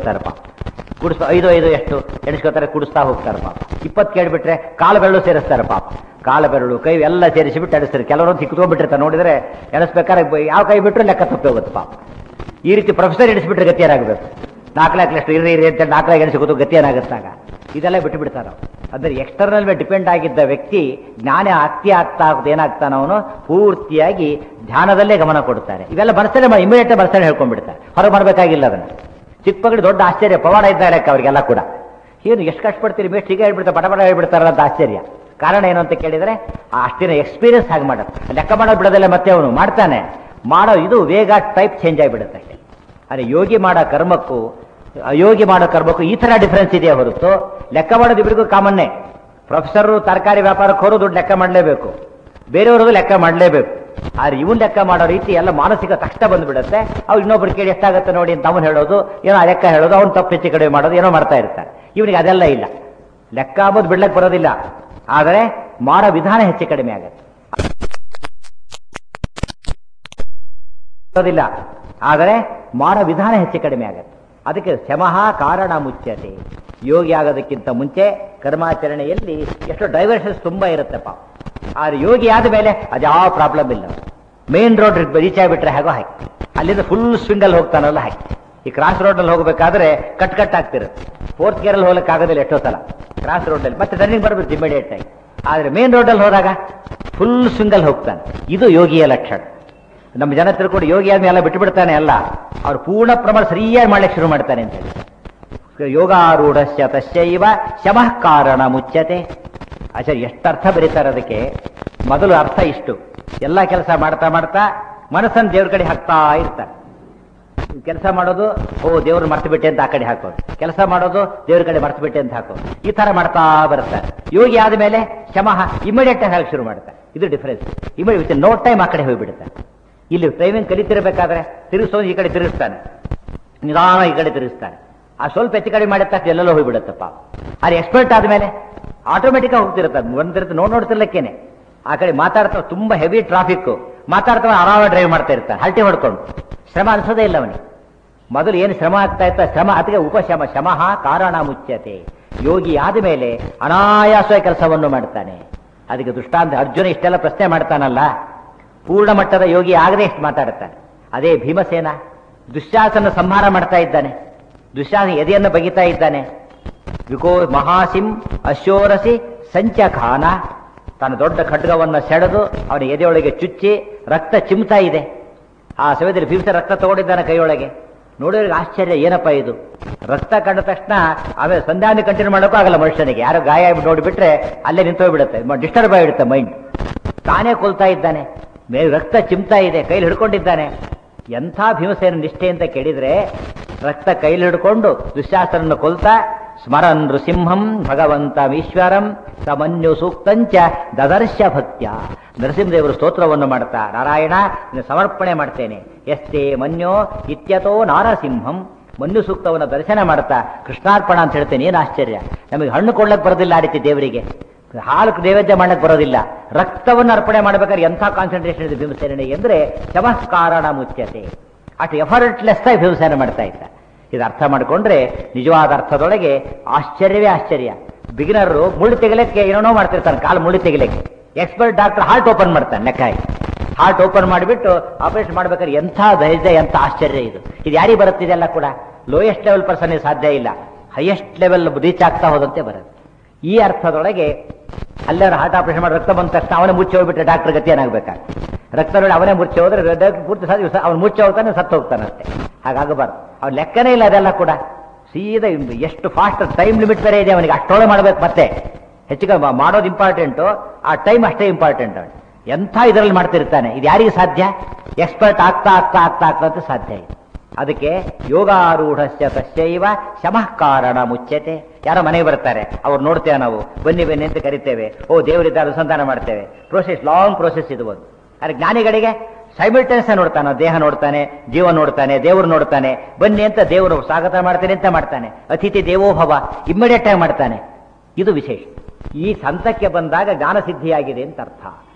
ಬಿಡ್ತಾರೆ ಪಾಪ ಕುಡಿಸ್ತಾ ಐದು ಐದು ಎಷ್ಟು ಎಣಿಸ್ಕೋತಾರೆ ಕುಡಿಸ್ತಾ ಹೋಗ್ತಾರೆ ಪಾಪ ಇಪ್ಪತ್ತು ಕೇಳಿಬಿಟ್ರೆ ಕಾಲು ಬೆರಳು ಸೇರಿಸ್ತಾರೆ ಪಾಪ ಕಾಲು ಬೆರಳು ಕೈ ಎಲ್ಲ ಸೇರಿಸಿಬಿಟ್ಟು ಎಣಿಸ್ತಾರೆ ಕೆಲವರು ಸಿಕ್ಕೋಬಿಟ್ಟಿರ್ತಾರೆ ನೋಡಿದ್ರೆ ಎಣಿಸ್ಬೇಕಾದ್ರೆ ಬ- ಯಾವ ಕೈ ಬಿಟ್ಟರು ಲೆಕ್ಕ ತಪ್ಪಿ ಹೋಗುತ್ತೆ ಪಾಪ ಈ ರೀತಿ ಪ್ರೊಫೆಸರ್ ಎಣಿಸ್ಬಿಟ್ರೆ ಗತಿ ಏನಾಗಬೇಕು ನಾಲ್ಕು ನಾಲ್ಕು ಲಕ್ಷ ಇರ್ರಿ ಇರ್ರಿ ಅಂತ ನಾಲ್ಕು ನಾಲ್ಕು ಎಣಿಸ್ಕೋದು ಗತಿ ಏನಾಗುತ್ತಾಗ ಇದೆಲ್ಲ ಬಿಟ್ಟು ಬಿಡ್ತಾರೆ ಅಂದ್ರೆ ಎಕ್ಸ್ಟರ್ನಲ್ ಮೇಲೆ ಡಿಪೆಂಡ್ ಆಗಿದ್ದ ವ್ಯಕ್ತಿ ಜ್ಞಾನ ಆಗ್ತಿ ಆಗ್ತಾ ಆಗ್ತಾ ಏನಾಗ್ತಾನ ಅವನು ಪೂರ್ತಿಯಾಗಿ ಧ್ಯಾನದಲ್ಲೇ ಗಮನ ಕೊಡ್ತಾರೆ ಇವೆಲ್ಲ ಮನಸ್ಸಲ್ಲೇ ಇಮಿಡಿಯೇಟ್ ಮನಸ್ಸಲ್ಲಿ ಹೇಳ್ಕೊಂಡ್ಬಿಡ್ತಾರೆ ಹೊರಗೆ ಮಾಡಬೇಕಾಗಿಲ್ಲ ಅದನ್ನು ಚಿಕ್ಕ ಮಗಳು ದೊಡ್ಡ ಆಶ್ಚರ್ಯ ಪವಾಡ ಇದ್ದಾರೆ ಅವರಿಗೆಲ್ಲ ಕೂಡ ಏನು ಎಷ್ಟು ಕಷ್ಟಪಡ್ತೀರಿ ಮೇಸ್ಟ್ ಹೀಗೆ ಹೇಳ್ಬಿಡ್ತಾರೆ ಬಡ ಬಡ ಹೇಳ್ಬಿಡ್ತಾರಲ್ಲ ಅಂತ ಆಶ್ಚರ್ಯ ಕಾರಣ ಏನು ಅಂತ ಕೇಳಿದರೆ ಆ ಅಷ್ಟಿನ ಎಕ್ಸ್ಪೀರಿಯನ್ಸ್ ಆಗಿ ಮಾಡೋದು ಲೆಕ್ಕ ಮಾಡೋದು ಬಿಡೋದಿಲ್ಲ ಮತ್ತೆ ಅವನು ಮಾಡ್ತಾನೆ ಮಾಡೋ ಇದು ವೇಗ ಟೈಪ್ ಚೇಂಜ್ ಆಗಿಬಿಡುತ್ತೆ ಅಷ್ಟೇ ಅದೇ ಯೋಗಿ ಮಾಡೋ ಕರ್ಮಕ್ಕೂ ಅಯೋಗಿ ಮಾಡೋ ಕರ್ಮಕ್ಕೂ ಈ ಥರ ಡಿಫರೆನ್ಸ್ ಇದೆಯಾ ಹೊರತು ಲೆಕ್ಕ ಮಾಡೋದು ಇಬ್ಬರಿಗೂ ಕಾಮನ್ನೇ ಪ್ರೊಫೆಸರು ತರಕಾರಿ ವ್ಯಾಪಾರಕ್ಕೆ ಹೋರು ದುಡ್ಡು ಲೆಕ್ಕ ಮಾಡಲೇಬೇಕು ಬೇರೆಯವ್ರದ್ದು ಲೆಕ್ಕ ಮಾಡಲೇಬೇಕು ಆದ್ರೆ ಇವನ್ ಲೆಕ್ಕ ಮಾಡೋ ರೀತಿ ಎಲ್ಲ ಮಾನಸಿಕ ತಕ್ಷಣ ಬಂದ್ಬಿಡುತ್ತೆ ಅವ್ರು ಇನ್ನೊಬ್ರು ಕೇಳಿ ಎಷ್ಟಾಗುತ್ತೆ ನೋಡಿ ಅಂತ ಅವನು ಹೇಳೋದು ಏನೋ ಆ ಲೆಕ್ಕ ಹೇಳೋದು ಅವ್ನು ತಪ್ಪು ಹೆಚ್ಚು ಕಡಿಮೆ ಮಾಡೋದು ಏನೋ ಮಾಡ್ತಾ ಇರ್ತಾರೆ ಇವನಿಗೆ ಅದೆಲ್ಲ ಇಲ್ಲ ಲೆಕ್ಕ ಅಂಬೋದು ಬಿಡ್ಲಕ್ಕೆ ಬರೋದಿಲ್ಲ ಆದರೆ ಮಾಡೋ ವಿಧಾನ ಹೆಚ್ಚು ಕಡಿಮೆ ಆಗುತ್ತೆ ಬರೋದಿಲ್ಲ ಆದರೆ ಮಾಡೋ ವಿಧಾನ ಹೆಚ್ಚು ಕಡಿಮೆ ಆಗುತ್ತೆ ಅದಕ್ಕೆ ಶಮಃ ಕಾರಣ ಮುಚ್ಚತೆ ಯೋಗಿ ಆಗೋದಕ್ಕಿಂತ ಮುಂಚೆ ಕರ್ಮಾಚರಣೆಯಲ್ಲಿ ಎಷ್ಟೋ ಡೈವರ್ಷನ್ಸ್ ತುಂಬಾ ಇರುತ್ತೆ ಪಾಪ ಆದ್ರೆ ಯೋಗಿ ಆದ ಮೇಲೆ ಅದ್ಯಾವ ಪ್ರಾಬ್ಲಮ್ ಇಲ್ಲ ಮೇನ್ ರೋಡ್ ರೀಚ್ ಆಗಿಬಿಟ್ರೆ ಹೇಗೋ ಹಾಕಿ ಅಲ್ಲಿಂದ ಫುಲ್ ಸ್ವಿಂಗಲ್ಲಿ ಹೋಗ್ತಾನಲ್ಲ ಹಾಕಿ ಈ ಕ್ರಾಸ್ ರೋಡಲ್ಲಿ ಹೋಗಬೇಕಾದ್ರೆ ಕಟ್ ಕಟ್ ಆಗ್ತಿರುತ್ತೆ ಫೋರ್ತ್ ಗೇರಲ್ಲಿ ಹೋಗಕ್ಕೆ ಆಗೋದಿಲ್ಲ ಎಷ್ಟೋ ಸಲ ಕ್ರಾಸ್ ರೋಡಲ್ಲಿ ಮತ್ತೆ ರನ್ನಿಂಗ್ ಬರ್ಬೇಕು ಇಮಿಡಿಯೇಟ್ ಆಗಿ ಆದ್ರೆ ಮೇನ್ ರೋಡಲ್ಲಿ ಹೋದಾಗ ಫುಲ್ ಸ್ವಿಂಗಲ್ಲಿ ಹೋಗ್ತಾನೆ ಇದು ಯೋಗಿಯ ಲಕ್ಷಣ ನಮ್ಮ ಜನ ತಿಳ್ಕೊಂಡು ಯೋಗಿ ಆದ್ಮೇಲೆ ಎಲ್ಲ ಬಿಟ್ಟು ಬಿಡ್ತಾನೆ ಅಲ್ಲ ಅವ್ರು ಪೂರ್ಣ ಪ್ರಮಾಣ ಸರಿಯಾಗಿ ಮಾಡ್ಲಿಕ್ಕೆ ಶುರು ಮಾಡ್ತಾನೆ ಅಂತ ಹೇಳಿ ಯೋಗಾರೂಢಸ್ಯ ತಸ್ಯೈವ ಶಮಃ ಕಾರಣ ಮುಚ್ಚತೆ ಆಚಾರ್ಯ ಎಷ್ಟು ಅರ್ಥ ಬರೀತಾರೆ ಅದಕ್ಕೆ ಮೊದಲು ಅರ್ಥ ಇಷ್ಟು ಎಲ್ಲ ಕೆಲಸ ಮಾಡ್ತಾ ಮಾಡ್ತಾ ಮನಸ್ಸನ್ನು ದೇವ್ರ ಕಡೆ ಹಾಕ್ತಾ ಇರ್ತಾರೆ ಕೆಲಸ ಮಾಡೋದು ಓ ದೇವ್ರು ಮರ್ತು ಬಿಟ್ಟೆ ಅಂತ ಆ ಕಡೆ ಹಾಕೋದು ಕೆಲಸ ಮಾಡೋದು ದೇವ್ರ ಕಡೆ ಮರ್ತು ಬಿಟ್ಟೆ ಅಂತ ಹಾಕೋದು ಈ ತರ ಮಾಡ್ತಾ ಬರ್ತಾರೆ ಯೋಗಿ ಆದ್ಮೇಲೆ ಶಮಃ ಇಮಿಡಿಯೇಟ್ ಆಗಿ ಹಾಕಿ ಶುರು ಮಾಡ್ತಾರೆ ಇದು difference immediate with no time ಆ ಕಡೆ ಹೋಗ್ಬಿಡುತ್ತೆ ಇಲ್ಲಿ ಡ್ರೈವಿಂಗ್ ಕಲಿತಿರ್ಬೇಕಾದ್ರೆ ತಿರುಗಿಸೋದು ಈ ಕಡೆ ತಿರುಗಿಸ್ತಾನೆ ನಿಧಾನ ಈ ಕಡೆ ತಿರುಗಿಸ್ತಾನೆ ಆ ಸ್ವಲ್ಪ ಹೆಚ್ಚು ಕಡಿಮೆ ಮಾಡಿದ ತಕ್ಷಣ ಎಲ್ಲೆಲ್ಲೋ ಹೋಗ್ಬಿಡುತ್ತಪ್ಪ ಅದು ಎಕ್ಸ್ಪರ್ಟ್ ಆದ್ಮೇಲೆ ಆಟೋಮೆಟಿಕ್ ಆಗಿ ಹೋಗ್ತಿರುತ್ತೆ ಒಂದಿರುತ್ತೆ ನೋಡ್ ನೋಡ್ತಿರ್ಲಿಕ್ಕೇನೆ ಆ ಕಡೆ ಮಾತಾಡ್ತಾ ತುಂಬಾ ಹೆವಿ ಟ್ರಾಫಿಕ್ ಮಾತಾಡ್ತಾ ಆರಾಮ ಡ್ರೈವ್ ಮಾಡ್ತಾ ಇರ್ತಾನೆ ಹಲ್ಟಿ ಹೊಡ್ಕೊಂಡು ಶ್ರಮ ಅನ್ಸೋದೇ ಇಲ್ಲ ಅವನಿಗೆ ಮೊದಲು ಏನು ಶ್ರಮ ಆಗ್ತಾ ಇತ್ತ ಶ್ರಮ ಅದಕ್ಕೆ ಉಪಶಮ ಶಮಃ ಕಾರಣ ಮುಚ್ಯತೆ ಯೋಗಿ ಆದ ಮೇಲೆ ಅನಾಯಾಸ ಕೆಲಸವನ್ನು ಮಾಡ್ತಾನೆ ಅದಕ್ಕೆ ದೃಷ್ಟಾಂತ ಅರ್ಜುನ ಇಷ್ಟೆಲ್ಲ ಪ್ರಶ್ನೆ ಮಾಡ್ತಾನಲ್ಲ ಪೂರ್ಣ ಮಟ್ಟದ ಯೋಗಿ ಆಗದೆ ಇಷ್ಟು ಮಾತಾಡುತ್ತಾನೆ ಅದೇ ಭೀಮಸೇನ ದುಶ್ಯಾಸನ ಸಂಹಾರ ಮಾಡ್ತಾ ಇದ್ದಾನೆ ದುಶ್ಯಾಸನ ಎದೆಯನ್ನು ಬಗಿತಾ ಇದ್ದಾನೆ ವಿಕೋ ಮಹಾಸಿಂ ಅಶೋರಸಿ ಸಂಚಖಾನ ತನ್ನ ದೊಡ್ಡ ಖಡ್ಗವನ್ನು ಸೆಳೆದು ಅವನ ಎದೆಯೊಳಗೆ ಚುಚ್ಚಿ ರಕ್ತ ಚಿಮ್ತಾ ಇದೆ ಆ ಸಮಯದಲ್ಲಿ ಭೀಮಸ ರಕ್ತ ತಗೊಂಡಿದ್ದಾನೆ ಕೈಯೊಳಗೆ ನೋಡೋರಿಗೆ ಆಶ್ಚರ್ಯ ಏನಪ್ಪ ಇದು ರಕ್ತ ಕಂಡ ತಕ್ಷಣ ಆಮೇಲೆ ಸಂಧಾನ ಕಂಟಿನ್ಯೂ ಮಾಡೋಕ್ಕೂ ಆಗಲ್ಲ ಮನುಷ್ಯನಿಗೆ ಯಾರೋ ಗಾಯ ಆಗಿ ನೋಡಿಬಿಟ್ರೆ ಅಲ್ಲೇ ನಿಂತೋಗ್ಬಿಡುತ್ತೆ ಡಿಸ್ಟರ್ಬ್ ಆಗಿಬಿಡುತ್ತೆ ಮೈಂಡ್ ತಾನೇ ಕೊಲ್ತಾ ಇದ್ದಾನೆ ಮೇಲೆ ರಕ್ತ ಚಿಮ್ತಾ ಇದೆ ಕೈಲಿ ಹಿಡ್ಕೊಂಡಿದ್ದಾನೆ ಎಂಥ ಭೀಮಸೇನ ನಿಷ್ಠೆ ಅಂತ ಕೇಳಿದ್ರೆ ರಕ್ತ ಕೈಲಿ ಹಿಡ್ಕೊಂಡು ದುಶ್ಯಾಸನನ್ನು ಕೊಲ್ತಾ ಸ್ಮರನ್ ನೃಸಿಂಹಂ ಭಗವಂತಮೀಶ್ವರಂ ಸಮನ್ಯು ಸೂಕ್ತಂಚ ದದರ್ಶ ಭಕ್ತ್ಯ ನರಸಿಂಹದೇವರು ಸ್ತೋತ್ರವನ್ನು ಮಾಡ್ತಾ ನಾರಾಯಣ ನಿನ್ನ ಸಮರ್ಪಣೆ ಮಾಡ್ತೇನೆ ಎಸ್ತೆ ಮನ್ಯೋ ಇತ್ಯತೋ ನಾರಸಿಂಹಂ ಮನ್ಯು ಸೂಕ್ತವನ್ನು ದರ್ಶನ ಮಾಡ್ತಾ ಕೃಷ್ಣಾರ್ಪಣ ಅಂತ ಹೇಳ್ತೇನೆ ಏನು ಆಶ್ಚರ್ಯ ನಮಗೆ ಹಣ್ಣು ಕೊಡ್ಲಕ್ಕೆ ಬರೋದಿಲ್ಲ ಆ ರೀತಿ ದೇವರಿಗೆ ಹಾಲು ನೈವೇದ್ಯ ಮಾಡಕ್ ಬರೋದಿಲ್ಲ ರಕ್ತವನ್ನು ಅರ್ಪಣೆ ಮಾಡ್ಬೇಕಾದ್ರೆ ಎಂಥ ಕಾನ್ಸಂಟ್ರೇಷನ್ ಇದೆ ಭೀಮಸೇನಿಗೆ ಅಂದ್ರೆ ಚಮತ್ಕಾರಣ ಮುಚ್ಯತೆ ಅಷ್ಟು ಎಫರ್ಟ್ಲೆಸ್ ಆಗಿ ಭೀಮಸೇನ ಮಾಡ್ತಾ ಇದ್ದ ಇದು ಅರ್ಥ ಮಾಡಿಕೊಂಡ್ರೆ ನಿಜವಾದ ಅರ್ಥದೊಳಗೆ ಆಶ್ಚರ್ಯವೇ ಆಶ್ಚರ್ಯ ಬಿಗಿನರು ಮುಳ್ಳು ತೆಗಿಲಕ್ಕೆ ಏನೇನೋ ಮಾಡ್ತಿರ್ತಾನೆ ಕಾಲು ಮುಳ್ಳು ತೆಗಿಲಿಕ್ಕೆ ಎಕ್ಸ್ಪರ್ಟ್ ಡಾಕ್ಟರ್ ಹಾರ್ಟ್ ಓಪನ್ ಮಾಡ್ತಾನೆ ಲೆಕ್ಕ ಹಾರ್ಟ್ ಓಪನ್ ಮಾಡಿಬಿಟ್ಟು ಆಪರೇಷನ್ ಮಾಡ್ಬೇಕಾದ್ರೆ ಎಂಥ ಧೈರ್ಯ ಎಂಥ ಆಶ್ಚರ್ಯ ಇದು ಇದು ಯಾರಿಗೆ ಬರುತ್ತಿದೆಲ್ಲ ಕೂಡ ಲೋಯೆಸ್ಟ್ ಲೆವೆಲ್ ಪರ್ಸನ್ ಸಾಧ್ಯ ಇಲ್ಲ ಹೈಯೆಸ್ಟ್ ಲೆವೆಲ್ ರೀಚ್ ಆಗ್ತಾ ಹೋದಂತೆ ಬರುತ್ತೆ ಈ ಅರ್ಥದೊಳಗೆ ಅಲ್ಲಾರ ಹಾರ್ಟ್ ಆಪರೇಷನ್ ಮಾಡಿ ರಕ್ತ ಬಂದ ತಕ್ಷಣ ಅವನೇ ಮುಚ್ಚಿ ಹೋಗ್ಬಿಟ್ರೆ ಡಾಕ್ಟರ್ ಗತಿ ಏನಾಗಬೇಕಾಗ ರಕ್ತ ನೋಡಿ ಅವನೇ ಮುಚ್ಚಿ ಹೋದ್ರೆ ಡಾಕ್ಟರ್ ಪೂರ್ತಿ ಸಾಧ್ಯ ಅವನು ಮುಚ್ಚಿ ಹೋಗ್ತಾನೆ ಸತ್ತು ಹೋಗ್ತಾನೆ ಅಷ್ಟೇ ಹಾಗಾಗಬಾರ್ದು ಅವ್ನ ಲೆಕ್ಕನೇ ಇಲ್ಲ ಅದೆಲ್ಲ ಕೂಡ ಸೀದಾ ಎಷ್ಟು ಫಾಸ್ಟ್ ಟೈಮ್ ಲಿಮಿಟ್ ಬೇರೆ ಇದೆ ಅವನಿಗೆ ಅಷ್ಟೊಳಗೆ ಮಾಡ್ಬೇಕು ಮತ್ತೆ ಹೆಚ್ಚಿಗೆ ಮಾ- ಮಾಡೋದು ಇಂಪಾರ್ಟೆಂಟು ಆ ಟೈಮ್ ಅಷ್ಟೇ ಇಂಪಾರ್ಟೆಂಟ್ ಅವನು ಎಂಥ ಇದರಲ್ಲಿ ಮಾಡ್ತಿರ್ತಾನೆ ಇದು ಯಾರಿಗೆ ಸಾಧ್ಯ ಎಕ್ಸ್ಪರ್ಟ್ ಆಗ್ತಾ ಆಗ್ತಾ ಆಗ್ತಾ ಆಗ್ತಾ ಅಂತ ಸಾಧ್ಯ ಇದೆ ಅದಕ್ಕೆ ಯೋಗಾರೂಢಸ್ಯ ತಸ್ಯೈವ ಶಮಃ ಕಾರಣ ಮುಚ್ಚತೆ ಯಾರೋ ಮನೆಗೆ ಬರ್ತಾರೆ ಅವ್ರು ನೋಡ್ತೇವೆ ನಾವು ಬನ್ನಿ ಬನ್ನಿ ಅಂತ ಕರಿತೇವೆ ಓ ದೇವರಿದ್ದ ಅನುಸಂಧಾನ ಮಾಡ್ತೇವೆ ಪ್ರೋಸೆಸ್ ಲಾಂಗ್ ಪ್ರೋಸೆಸ್ ಇದು ಒಂದು ಆದರೆ ಜ್ಞಾನಿಗಳಿಗೆ ಸೈಮಿಲ್ಟೇನ್ಸ್ ನೋಡ್ತಾನೆ ದೇಹ ನೋಡ್ತಾನೆ ಜೀವ ನೋಡ್ತಾನೆ ದೇವರು ನೋಡ್ತಾನೆ ಬನ್ನಿ ಅಂತ ದೇವರು ಸ್ವಾಗತ ಮಾಡ್ತಾನೆ ಅಂತ ಮಾಡ್ತಾನೆ ಅತಿಥಿ ದೇವೋಭವ ಇಮ್ಮಿಡಿಯೇಟ್ ಆಗಿ ಮಾಡ್ತಾನೆ ಇದು ವಿಶೇಷ ಈ ಸಂತಕ್ಕೆ ಬಂದಾಗ ಜ್ಞಾನ ಸಿದ್ಧಿಯಾಗಿದೆ ಅಂತ ಅರ್ಥ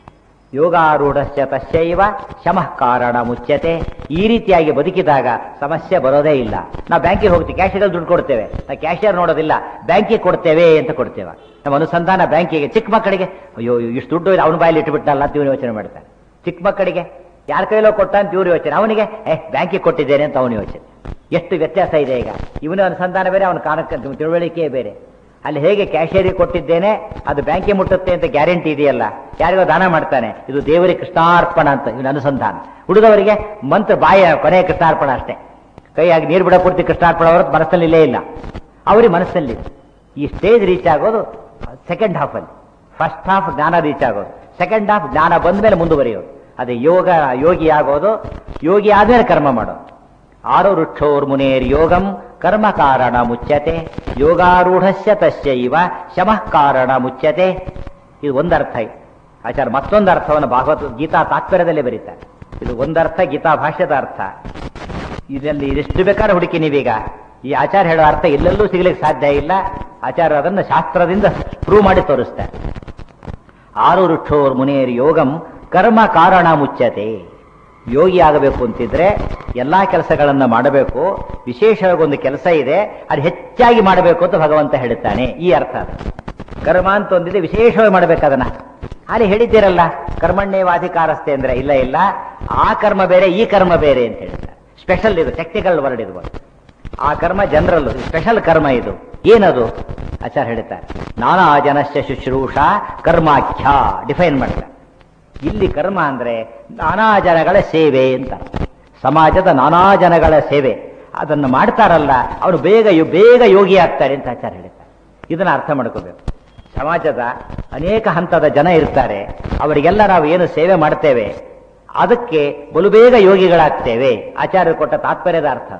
ಯೋಗಾರೂಢಸ್ಯ ತಸ್ಯೈವ ಶಮಃ ಕಾರಣ ಮುಚ್ಯತೆ ಈ ರೀತಿಯಾಗಿ ಬದುಕಿದಾಗ ಸಮಸ್ಯೆ ಬರೋದೇ ಇಲ್ಲ ನಾವು ಬ್ಯಾಂಕಿಗೆ ಹೋಗ್ತೀವಿ ಕ್ಯಾಶಿಯರ್ ದುಡ್ಡು ಕೊಡ್ತೇವೆ ನಾವು ಕ್ಯಾಶಿಯರ್ ನೋಡೋದಿಲ್ಲ ಬ್ಯಾಂಕಿಗೆ ಕೊಡ್ತೇವೆ ಅಂತ ಕೊಡ್ತೇವೆ ನಮ್ಮ ಅನುಸಂಧಾನ ಬ್ಯಾಂಕಿಗೆ ಚಿಕ್ಕ ಮಕ್ಕಳಿಗೆ ಅಯ್ಯೋ ಇಷ್ಟು ದುಡ್ಡು ಅವನ ಬಾಯಲ್ಲಿ ಇಟ್ಟುಬಿಟ್ಟಲ್ಲ ಅಂತ ಇವ್ನು ಯೋಚನೆ ಮಾಡ್ತಾನೆ ಚಿಕ್ಕ ಮಕ್ಕಳಿಗೆ ಯಾರ ಕೈಲೋ ಕೊಟ್ಟ ಅಂತ ಇವ್ರು ಯೋಚನೆ ಅವನಿಗೆ ಏ ಬ್ಯಾಂಕಿಗೆ ಕೊಟ್ಟಿದ್ದೇನೆ ಅಂತ ಅವನು ಯೋಚನೆ ಎಷ್ಟು ವ್ಯತ್ಯಾಸ ಇದೆ ಈಗ ಇವನ ಅನುಸಂಧಾನ ಬೇರೆ ಅವನ ಕಾಣಕ್ಕೆ ತಿಳುವಳಿಕೆ ಬೇರೆ ಅಲ್ಲಿ ಹೇಗೆ ಕ್ಯಾಶಿಯರಿಗೆ ಕೊಟ್ಟಿದ್ದೇನೆ ಅದು ಬ್ಯಾಂಕಿಗೆ ಮುಟ್ಟುತ್ತೆ ಅಂತ ಗ್ಯಾರಂಟಿ ಇದೆಯಲ್ಲ ಯಾರಿಗೋ ದಾನ ಮಾಡ್ತಾನೆ ಇದು ದೇವರಿಗೆ ಕೃಷ್ಣಾರ್ಪಣ ಅಂತ ಇವನ ಅನುಸಂಧಾನ ಉಳಿದವರಿಗೆ ಮಂತ್ರ ಬಾಯ ಕೊನೆಯ ಕೃಷ್ಣಾರ್ಪಣ ಅಷ್ಟೇ ಕೈಯಾಗಿ ನೀರು ಬಿಡ ಪೂರ್ತಿ ಕೃಷ್ಣಾರ್ಪಣ ಹೊರತು ಮನಸ್ಸಲ್ಲಿ ಇಲ್ಲೇ ಇಲ್ಲ ಅವರಿಗೆ ಮನಸ್ಸಲ್ಲಿ ಈ ಸ್ಟೇಜ್ ರೀಚ್ ಆಗೋದು ಸೆಕೆಂಡ್ ಹಾಫಲ್ಲಿ ಫಸ್ಟ್ ಹಾಫ್ ಜ್ಞಾನ ರೀಚ್ ಆಗೋದು ಸೆಕೆಂಡ್ ಹಾಫ್ ಜ್ಞಾನ ಬಂದ ಮೇಲೆ ಮುಂದುವರಿಯೋದು ಅದೇ ಯೋಗ ಯೋಗಿ ಆಗೋದು ಯೋಗಿ ಆದ್ಮೇಲೆ ಕರ್ಮ ಮಾಡೋದು ಆರು ವೃಕ್ಷೋರ್ ಮುನೇರ್ ಯೋಗಂ ಕರ್ಮ ಕಾರಣ ಮುಚ್ಯತೆ ಯೋಗಾರೂಢಸ್ಯ ತಸ್ಯ ಇವ ಶಮಃ ಕಾರಣ ಮುಚ್ಯತೆ ಇದು ಒಂದರ್ಥ ಇದು ಆಚಾರ ಮತ್ತೊಂದು ಅರ್ಥವನ್ನು ಭಾಗವತ ಗೀತಾ ತಾತ್ಪರ್ಯದಲ್ಲಿ ಬರೀತಾರೆ ಇದು ಒಂದರ್ಥ ಗೀತಾ ಭಾಷ್ಯದ ಅರ್ಥ ಇದರಲ್ಲಿ ಇದಿಷ್ಟು ಬೇಕಾದ್ರೆ ಹುಡುಕಿ ನೀವೀಗ ಈ ಆಚಾರ ಹೇಳೋ ಅರ್ಥ ಎಲ್ಲೆಲ್ಲೂ ಸಿಗ್ಲಿಕ್ಕೆ ಸಾಧ್ಯ ಇಲ್ಲ ಆಚಾರ ಅದನ್ನು ಶಾಸ್ತ್ರದಿಂದ ಪ್ರೂವ್ ಮಾಡಿ ತೋರಿಸ್ತಾರೆ ಆರು ವೃಕ್ಷೋರ್ ಮುನೇರ್ ಯೋಗಂ ಕರ್ಮ ಕಾರಣ ಮುಚ್ಚತೆ ಯೋಗಿ ಆಗಬೇಕು ಅಂತಿದ್ರೆ ಎಲ್ಲಾ ಕೆಲಸಗಳನ್ನ ಮಾಡಬೇಕು ವಿಶೇಷವಾಗಿ ಒಂದು ಕೆಲಸ ಇದೆ ಅದು ಹೆಚ್ಚಾಗಿ ಮಾಡಬೇಕು ಅಂತ ಭಗವಂತ ಹೇಳುತ್ತಾನೆ ಈ ಅರ್ಥ ಅದು ಕರ್ಮ ಅಂತ ಒಂದಿದೆ ವಿಶೇಷವಾಗಿ ಮಾಡಬೇಕದನ್ನ ಅಲ್ಲಿ ಹೇಳಿದ್ದೀರಲ್ಲ ಕರ್ಮಣ್ಯವಾಧಿಕಾರಸ್ಥೆ ಅಂದ್ರೆ ಇಲ್ಲ ಇಲ್ಲ ಆ ಕರ್ಮ ಬೇರೆ ಈ ಕರ್ಮ ಬೇರೆ ಅಂತ ಹೇಳ್ತಾರೆ ಸ್ಪೆಷಲ್ ಇದು ಟೆಕ್ನಿಕಲ್ ವರ್ಡ್ ಇದು ಆ ಕರ್ಮ ಜನರಲ್ ಸ್ಪೆಷಲ್ ಕರ್ಮ ಇದು ಏನದು ಆಚಾರ ಹೇಳ್ತಾರೆ ನಾನಾ ಜನಸ್ಯ ಶುಶ್ರೂಷ ಕರ್ಮಾಖ್ಯ ಡಿಫೈನ್ ಮಾಡ್ತಾರೆ ಇಲ್ಲಿ ಕರ್ಮ ಅಂದ್ರೆ ನಾನಾ ಜನಗಳ ಸೇವೆ ಅಂತ ಸಮಾಜದ ನಾನಾ ಜನಗಳ ಸೇವೆ ಅದನ್ನು ಮಾಡ್ತಾರಲ್ಲ ಅವರು ಬೇಗ ಯೋ- ಬೇಗ ಯೋಗಿ ಆಗ್ತಾರೆ ಅಂತ ಆಚಾರ ಹೇಳ್ತಾರೆ ಇದನ್ನ ಅರ್ಥ ಮಾಡ್ಕೋಬೇಕು ಸಮಾಜದ ಅನೇಕ ಹಂತದ ಜನ ಇರ್ತಾರೆ ಅವರಿಗೆಲ್ಲ ನಾವು ಏನು ಸೇವೆ ಮಾಡ್ತೇವೆ ಅದಕ್ಕೆ ಬಲು ಬೇಗ ಯೋಗಿಗಳಾಗ್ತೇವೆ ಆಚಾರ್ಯರು ಕೊಟ್ಟ ತಾತ್ಪರ್ಯದ ಅರ್ಥ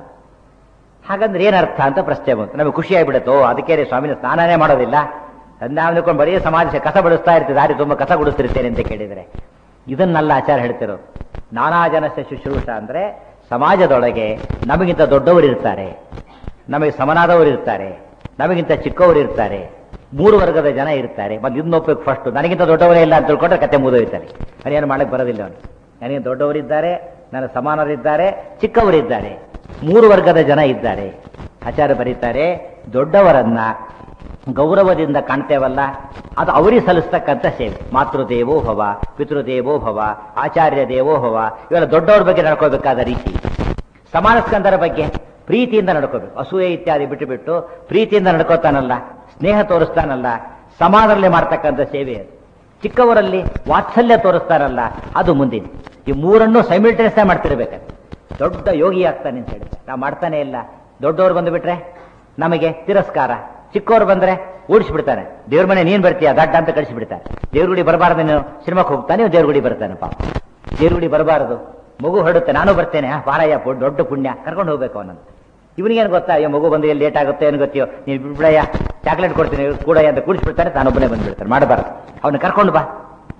ಹಾಗಂದ್ರೆ ಏನರ್ಥ ಅಂತ ಪ್ರಶ್ನೆ ಬಂತು ನಮಗೆ ಖುಷಿ ಆಗ್ಬಿಡುತ್ತೋ ಅದಕ್ಕೆ ಸ್ವಾಮಿನ ಸ್ನಾನನೇ ಮಾಡೋದಿಲ್ಲ ನಾವು ನಿಂತ್ಕೊಂಡು ಬರೀ ಸಮಾಜ ಕಸ ಬಡಿಸ್ತಾ ಇರ್ತೀವಿ ದಾರಿ ತುಂಬ ಕಸ ಗುಡಿಸ್ತಿರ್ತೇನೆ ಅಂತ ಕೇಳಿದರೆ ಇದನ್ನೆಲ್ಲ ಆಚಾರ ಹೇಳ್ತಿರೋ ನಾನಾ ಜನಸ್ಯ ಶುಶ್ರೂಷ ಅಂದ್ರೆ ಸಮಾಜದೊಳಗೆ ನಮಗಿಂತ ದೊಡ್ಡವರು ಇರ್ತಾರೆ ನಮಗೆ ಸಮನಾದವರು ಇರ್ತಾರೆ ನಮಗಿಂತ ಚಿಕ್ಕವರು ಇರ್ತಾರೆ ಮೂರು ವರ್ಗದ ಜನ ಇರ್ತಾರೆ ಮತ್ತೆ ಇದನ್ನ ಒಪ್ಪಬೇಕು ಫಸ್ಟ್ ನನಗಿಂತ ದೊಡ್ಡವರೇ ಇಲ್ಲ ಅಂತ ತಿಳ್ಕೊಂಡ್ರೆ ಕತೆ ಮುಗಿದೋಯ್ತಾರೆ ಏನು ಮಾಡಕ್ಕೆ ಬರೋದಿಲ್ಲ ಅವನು ನನಗೆ ದೊಡ್ಡವರಿದ್ದಾರೆ ನನ್ನ ಸಮಾನರಿದ್ದಾರೆ ಚಿಕ್ಕವರಿದ್ದಾರೆ ಮೂರು ವರ್ಗದ ಜನ ಇದ್ದಾರೆ ಆಚಾರ್ಯ ಬರೀತಾರೆ ದೊಡ್ಡವರನ್ನ ಗೌರವದಿಂದ ಕಾಣ್ತೇವಲ್ಲ ಅದು ಅವರಿಗೆ ಸಲ್ಲಿಸ್ತಕ್ಕಂಥ ಸೇವೆ ಮಾತೃದೇವೋ ಭವ ಪಿತೃದೇವೋ ಭವ ಆಚಾರ್ಯ ದೇವೋ ಭವ ಇವೆಲ್ಲ ದೊಡ್ಡವ್ರ ಬಗ್ಗೆ ನಡ್ಕೋಬೇಕಾದ ರೀತಿ ಸಮಾನ ಸ್ಕಂದರ ಬಗ್ಗೆ ಪ್ರೀತಿಯಿಂದ ನಡ್ಕೋಬೇಕು ಅಸೂಯೆ ಇತ್ಯಾದಿ ಬಿಟ್ಟು ಬಿಟ್ಟು ಪ್ರೀತಿಯಿಂದ ನಡ್ಕೋತಾನಲ್ಲ ಸ್ನೇಹ ತೋರಿಸ್ತಾನಲ್ಲ ಸಮಾನದಲ್ಲಿ ಮಾಡ್ತಕ್ಕಂಥ ಸೇವೆ ಅದು ಚಿಕ್ಕವರಲ್ಲಿ ವಾತ್ಸಲ್ಯ ತೋರಿಸ್ತಾರಲ್ಲ ಅದು ಮುಂದಿನ ಈ ಮೂರನ್ನು ಸೈಮಿಲ್ಟೇನಿಯಸ್ ಮಾಡ್ತಿರ್ಬೇಕು ದೊಡ್ಡ ಯೋಗಿ ಆಗ್ತಾನೆ ಅಂತ ಹೇಳಿದ್ರೆ ನಾವು ಮಾಡ್ತಾನೆ ಇಲ್ಲ ದೊಡ್ಡವ್ರು ಬಂದುಬಿಟ್ರೆ ನಮಗೆ ತಿರಸ್ಕಾರ ಚಿಕ್ಕವ್ರು ಬಂದ್ರೆ ಓಡಿಸ್ಬಿಡ್ತಾನೆ ದೇವ್ರ ಮನೆ ನೀನ್ ಬರ್ತೀಯ ದಡ್ಡ ಅಂತ ಕಳಿಸಿಬಿಡ್ತಾನೆ ದೇವ್ರ ಗುಡಿ ಬರಬಾರ್ದು ನೀನು ಸಿನಿಮಾಕ್ಕೆ ಹೋಗ್ತಾನೆ ದೇವ್ರ ಗುಡಿ ಬರ್ತಾನೆ ಪಾಪ ದೇವ್ರ ಗುಡಿ ಬರಬಾರದು ಮಗು ಹೊರಡುತ್ತೆ ನಾನು ಬರ್ತೇನೆ ಆ, ಬಾರಯ್ಯ ಪು- ದೊಡ್ಡ ಪುಣ್ಯ ಕರ್ಕೊಂಡು ಹೋಗ್ಬೇಕು ಅವನಂತ ಇವನಿಗೇನು ಗೊತ್ತಾ ಅಯ್ಯೋ ಮಗು ಬಂದು ಲೇಟ್ ಆಗುತ್ತೆ ಏನು ಗೊತ್ತಿಯೋ ನೀನು ಬಿಡಯ್ಯ ಚಾಕ್ಲೇಟ್ ಕೊಡ್ತೀನಿ ಕೂಡಯ್ಯ ಅಂತ ಕೂಡಿಸ್ಬಿಡ್ತಾರೆ ತಾನೊಬ್ಬನೇ ಬಂದ್ಬಿಡ್ತಾನೆ ಮಾಡಬಾರ್ದು ಅವನ್ನ ಕರ್ಕೊಂಡು ಬಾ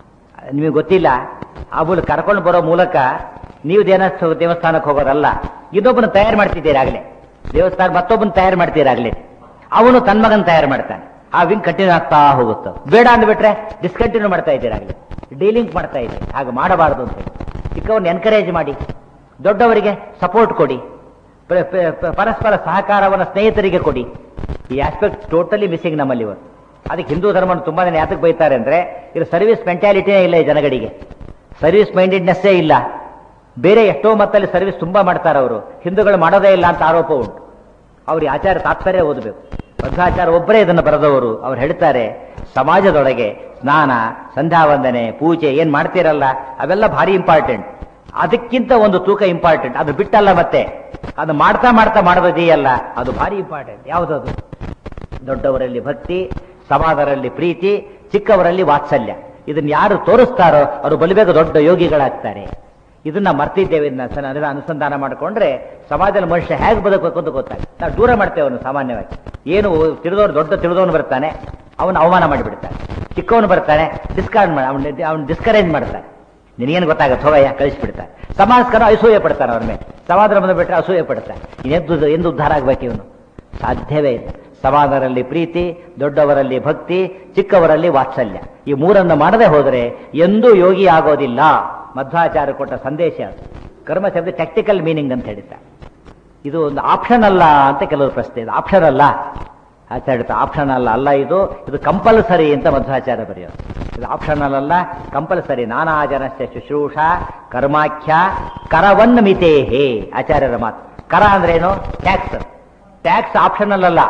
ನಿಮಗೆ ಗೊತ್ತಿಲ್ಲ ಆ ಮೂಲಕ ಕರ್ಕೊಂಡು ಬರೋ ಮೂಲಕ ನೀವು ದೇವಸ್ಥ ದೇವಸ್ಥಾನಕ್ಕೆ ಹೋಗೋದಲ್ಲ ಇನ್ನೊಬ್ಬನ ತಯಾರು ಮಾಡ್ತಿದ್ದೀರಾಗಲೇ ದೇವಸ್ಥಾನ ಮತ್ತೊಬ್ಬನ ತಯಾರು ಮಾಡ್ತೀರಾಗಲೇ ಅವನು ತನ್ನ ಮಗನ ತಯಾರು ಮಾಡ್ತಾನೆ ಆ ವಿಂಗ್ ಕಂಟಿನ್ಯೂ ಆಗ್ತಾ ಹೋಗುತ್ತೆ ಬೇಡ ಅಂದ್ಬಿಟ್ರೆ ಡಿಸ್ಕಂಟಿನ್ಯೂ ಮಾಡ್ತಾ ಇದ್ದೀರಾಗಲೇ ಡೀಲಿಂಗ್ ಮಾಡ್ತಾ ಇದ್ದೀರಿ ಹಾಗೆ ಮಾಡಬಾರದು ಅಂತ ಹೇಳಿ ಚಿಕ್ಕವ್ರನ್ನ ಎನ್ಕರೇಜ್ ಮಾಡಿ ದೊಡ್ಡವರಿಗೆ ಸಪೋರ್ಟ್ ಕೊಡಿ ಪ- ಪ- ಪ- ಪರಸ್ಪರ ಸಹಕಾರವನ್ನು ಸ್ನೇಹಿತರಿಗೆ ಕೊಡಿ ಈ ಆಸ್ಪೆಕ್ಟ್ ಟೋಟಲಿ ಮಿಸ್ಸಿಂಗ್ ನಮ್ಮಲ್ಲಿ ಇವತ್ತು ಅದಕ್ಕೆ ಹಿಂದೂ ಧರ್ಮವನ್ನು ತುಂಬಾ ಜನ ಯಾತಕ್ಕೆ ಬೈತಾರೆ ಅಂದ್ರೆ ಇದು ಸರ್ವಿಸ್ ಮೆಂಟ್ಯಾಲಿಟಿನೇ ಇಲ್ಲ ಈ ಜನಗಳಿಗೆ ಸರ್ವಿಸ್ ಮೈಂಡೆಡ್ನೆಸ್ಸೇ ಇಲ್ಲ ಬೇರೆ ಎಷ್ಟೋ ಮತ್ತಲ್ಲಿ ಸರ್ವಿಸ್ ತುಂಬಾ ಮಾಡ್ತಾರೆ ಅವರು ಹಿಂದೂಗಳು ಮಾಡೋದೇ ಇಲ್ಲ ಅಂತ ಆರೋಪ ಉಂಟು ಅವ್ರಿಗೆ ಆಚಾರ ತಾತ್ಪರ್ಯ ಓದಬೇಕು ಮಧ್ವಾಚಾರ ಒಬ್ಬರೇ ಇದನ್ನು ಬರೆದವರು ಅವ್ರು ಹೇಳ್ತಾರೆ ಸಮಾಜದೊಳಗೆ ಸ್ನಾನ ಸಂಧ್ಯಾವಂದನೆ ಪೂಜೆ ಏನ್ ಮಾಡ್ತೀರಲ್ಲ ಅವೆಲ್ಲ ಭಾರಿ ಇಂಪಾರ್ಟೆಂಟ್ ಅದಕ್ಕಿಂತ ಒಂದು ತೂಕ ಇಂಪಾರ್ಟೆಂಟ್ ಅದು ಬಿಟ್ಟಲ್ಲ ಮತ್ತೆ ಅದು ಮಾಡ್ತಾ ಮಾಡ್ತಾ ಮಾಡೋದಿದೆಯಲ್ಲ ಅದು ಭಾರಿ ಇಂಪಾರ್ಟೆಂಟ್ ಯಾವುದದು ದೊಡ್ಡವರಲ್ಲಿ ಭಕ್ತಿ ಸಮಾಜರಲ್ಲಿ ಪ್ರೀತಿ ಚಿಕ್ಕವರಲ್ಲಿ ವಾತ್ಸಲ್ಯ ಇದನ್ನ ಯಾರು ತೋರಿಸ್ತಾರೋ ಅವರು ಬಲಿಬೇಗ ದೊಡ್ಡ ಯೋಗಿಗಳಾಗ್ತಾರೆ ಇದನ್ನ ಮರ್ತಿದ್ದೇವೆ ಇದನ್ನ ಸ- ಅದನ್ನ ಅನುಸಂಧಾನ ಮಾಡಿಕೊಂಡ್ರೆ ಸಮಾಜದಲ್ಲಿ ಮನುಷ್ಯ ಹೇಗೆ ಬದುಕಬೇಕು ಅಂತ ಗೊತ್ತಾಗುತ್ತೆ ನಾವು ದೂರ ಮಾಡ್ತೇವೆ ಅವನು ಸಾಮಾನ್ಯವಾಗಿ ಏನು ತಿಳಿದವನು ದೊಡ್ಡ ತಿಳಿದವನು ಬರ್ತಾನೆ ಅವನು ಅವಮಾನ ಮಾಡಿಬಿಡ್ತಾನೆ ಚಿಕ್ಕವನು ಬರ್ತಾನೆ ಡಿಸ್ಕಾರ್ಡ್ ಮಾಡಿ ಅವನು ಅವನು ಡಿಸ್ಕರೇಜ್ ಮಾಡ್ತಾನೆ ನಿನಗೇನು ಗೊತ್ತಾಗುತ್ತೆ ಹೋಗಯ್ಯ ಕಳಿಸ್ಬಿಡ್ತಾನೆ ಸಮಾಜಕರ ಅಸೂಯೆ ಪಡ್ತಾನೆ ಅವ್ರ ಮೇಲೆ ಸಮಾಜ ಬಂದು ಬಿಟ್ಟರೆ ಅಸೂಯೆ ಪಡ್ತಾನೆ ಇನ್ನೆದ್ದು ಎಂದು ಉದ್ಧಾರ ಆಗ್ಬೇಕು ಇವನು ಸಾಧ್ಯವೇ ಇಲ್ಲ ಸಮಾನರಲ್ಲಿ ಪ್ರೀತಿ ದೊಡ್ಡವರಲ್ಲಿ ಭಕ್ತಿ ಚಿಕ್ಕವರಲ್ಲಿ ವಾತ್ಸಲ್ಯ ಈ ಮೂರನ್ನು ಮಾಡದೆ ಹೋದರೆ ಎಂದೂ ಯೋಗಿ ಆಗೋದಿಲ್ಲ ಮಧ್ವಾಚಾರ್ಯ ಕೊಟ್ಟ ಸಂದೇಶ ಅದು ಕರ್ಮ ಶಬ್ದ ಟೆಕ್ನಿಕಲ್ ಮೀನಿಂಗ್ ಅಂತ ಹೇಳಿದ್ದಾರೆ ಇದು ಒಂದು ಆಪ್ಷನ್ ಅಲ್ಲ ಅಂತ ಕೆಲವರು ಪ್ರಶ್ನೆ ಇದು ಆಪ್ಷನ್ ಅಲ್ಲ ಆಚಾರ್ಯ ಆಪ್ಷನ್ ಅಲ್ಲ ಅಲ್ಲ ಇದು ಇದು ಕಂಪಲ್ಸರಿ ಅಂತ ಮಧ್ವಾಚಾರ್ಯ ಬರೆಯೋದು ಇದು ಆಪ್ಷನಲ್ ಅಲ್ಲ ಕಂಪಲ್ಸರಿ ನಾನಾ ಜನಸ್ಯ ಶುಶ್ರೂಷ ಕರ್ಮಾಖ್ಯ ಕರವನ್ ಮಿತೇಹೇ ಆಚಾರ್ಯರ ಮಾತು ಕರ ಅಂದ್ರೇನು ಟ್ಯಾಕ್ಸ್ ಟ್ಯಾಕ್ಸ್ ಆಪ್ಷನಲ್ ಅಲ್ಲ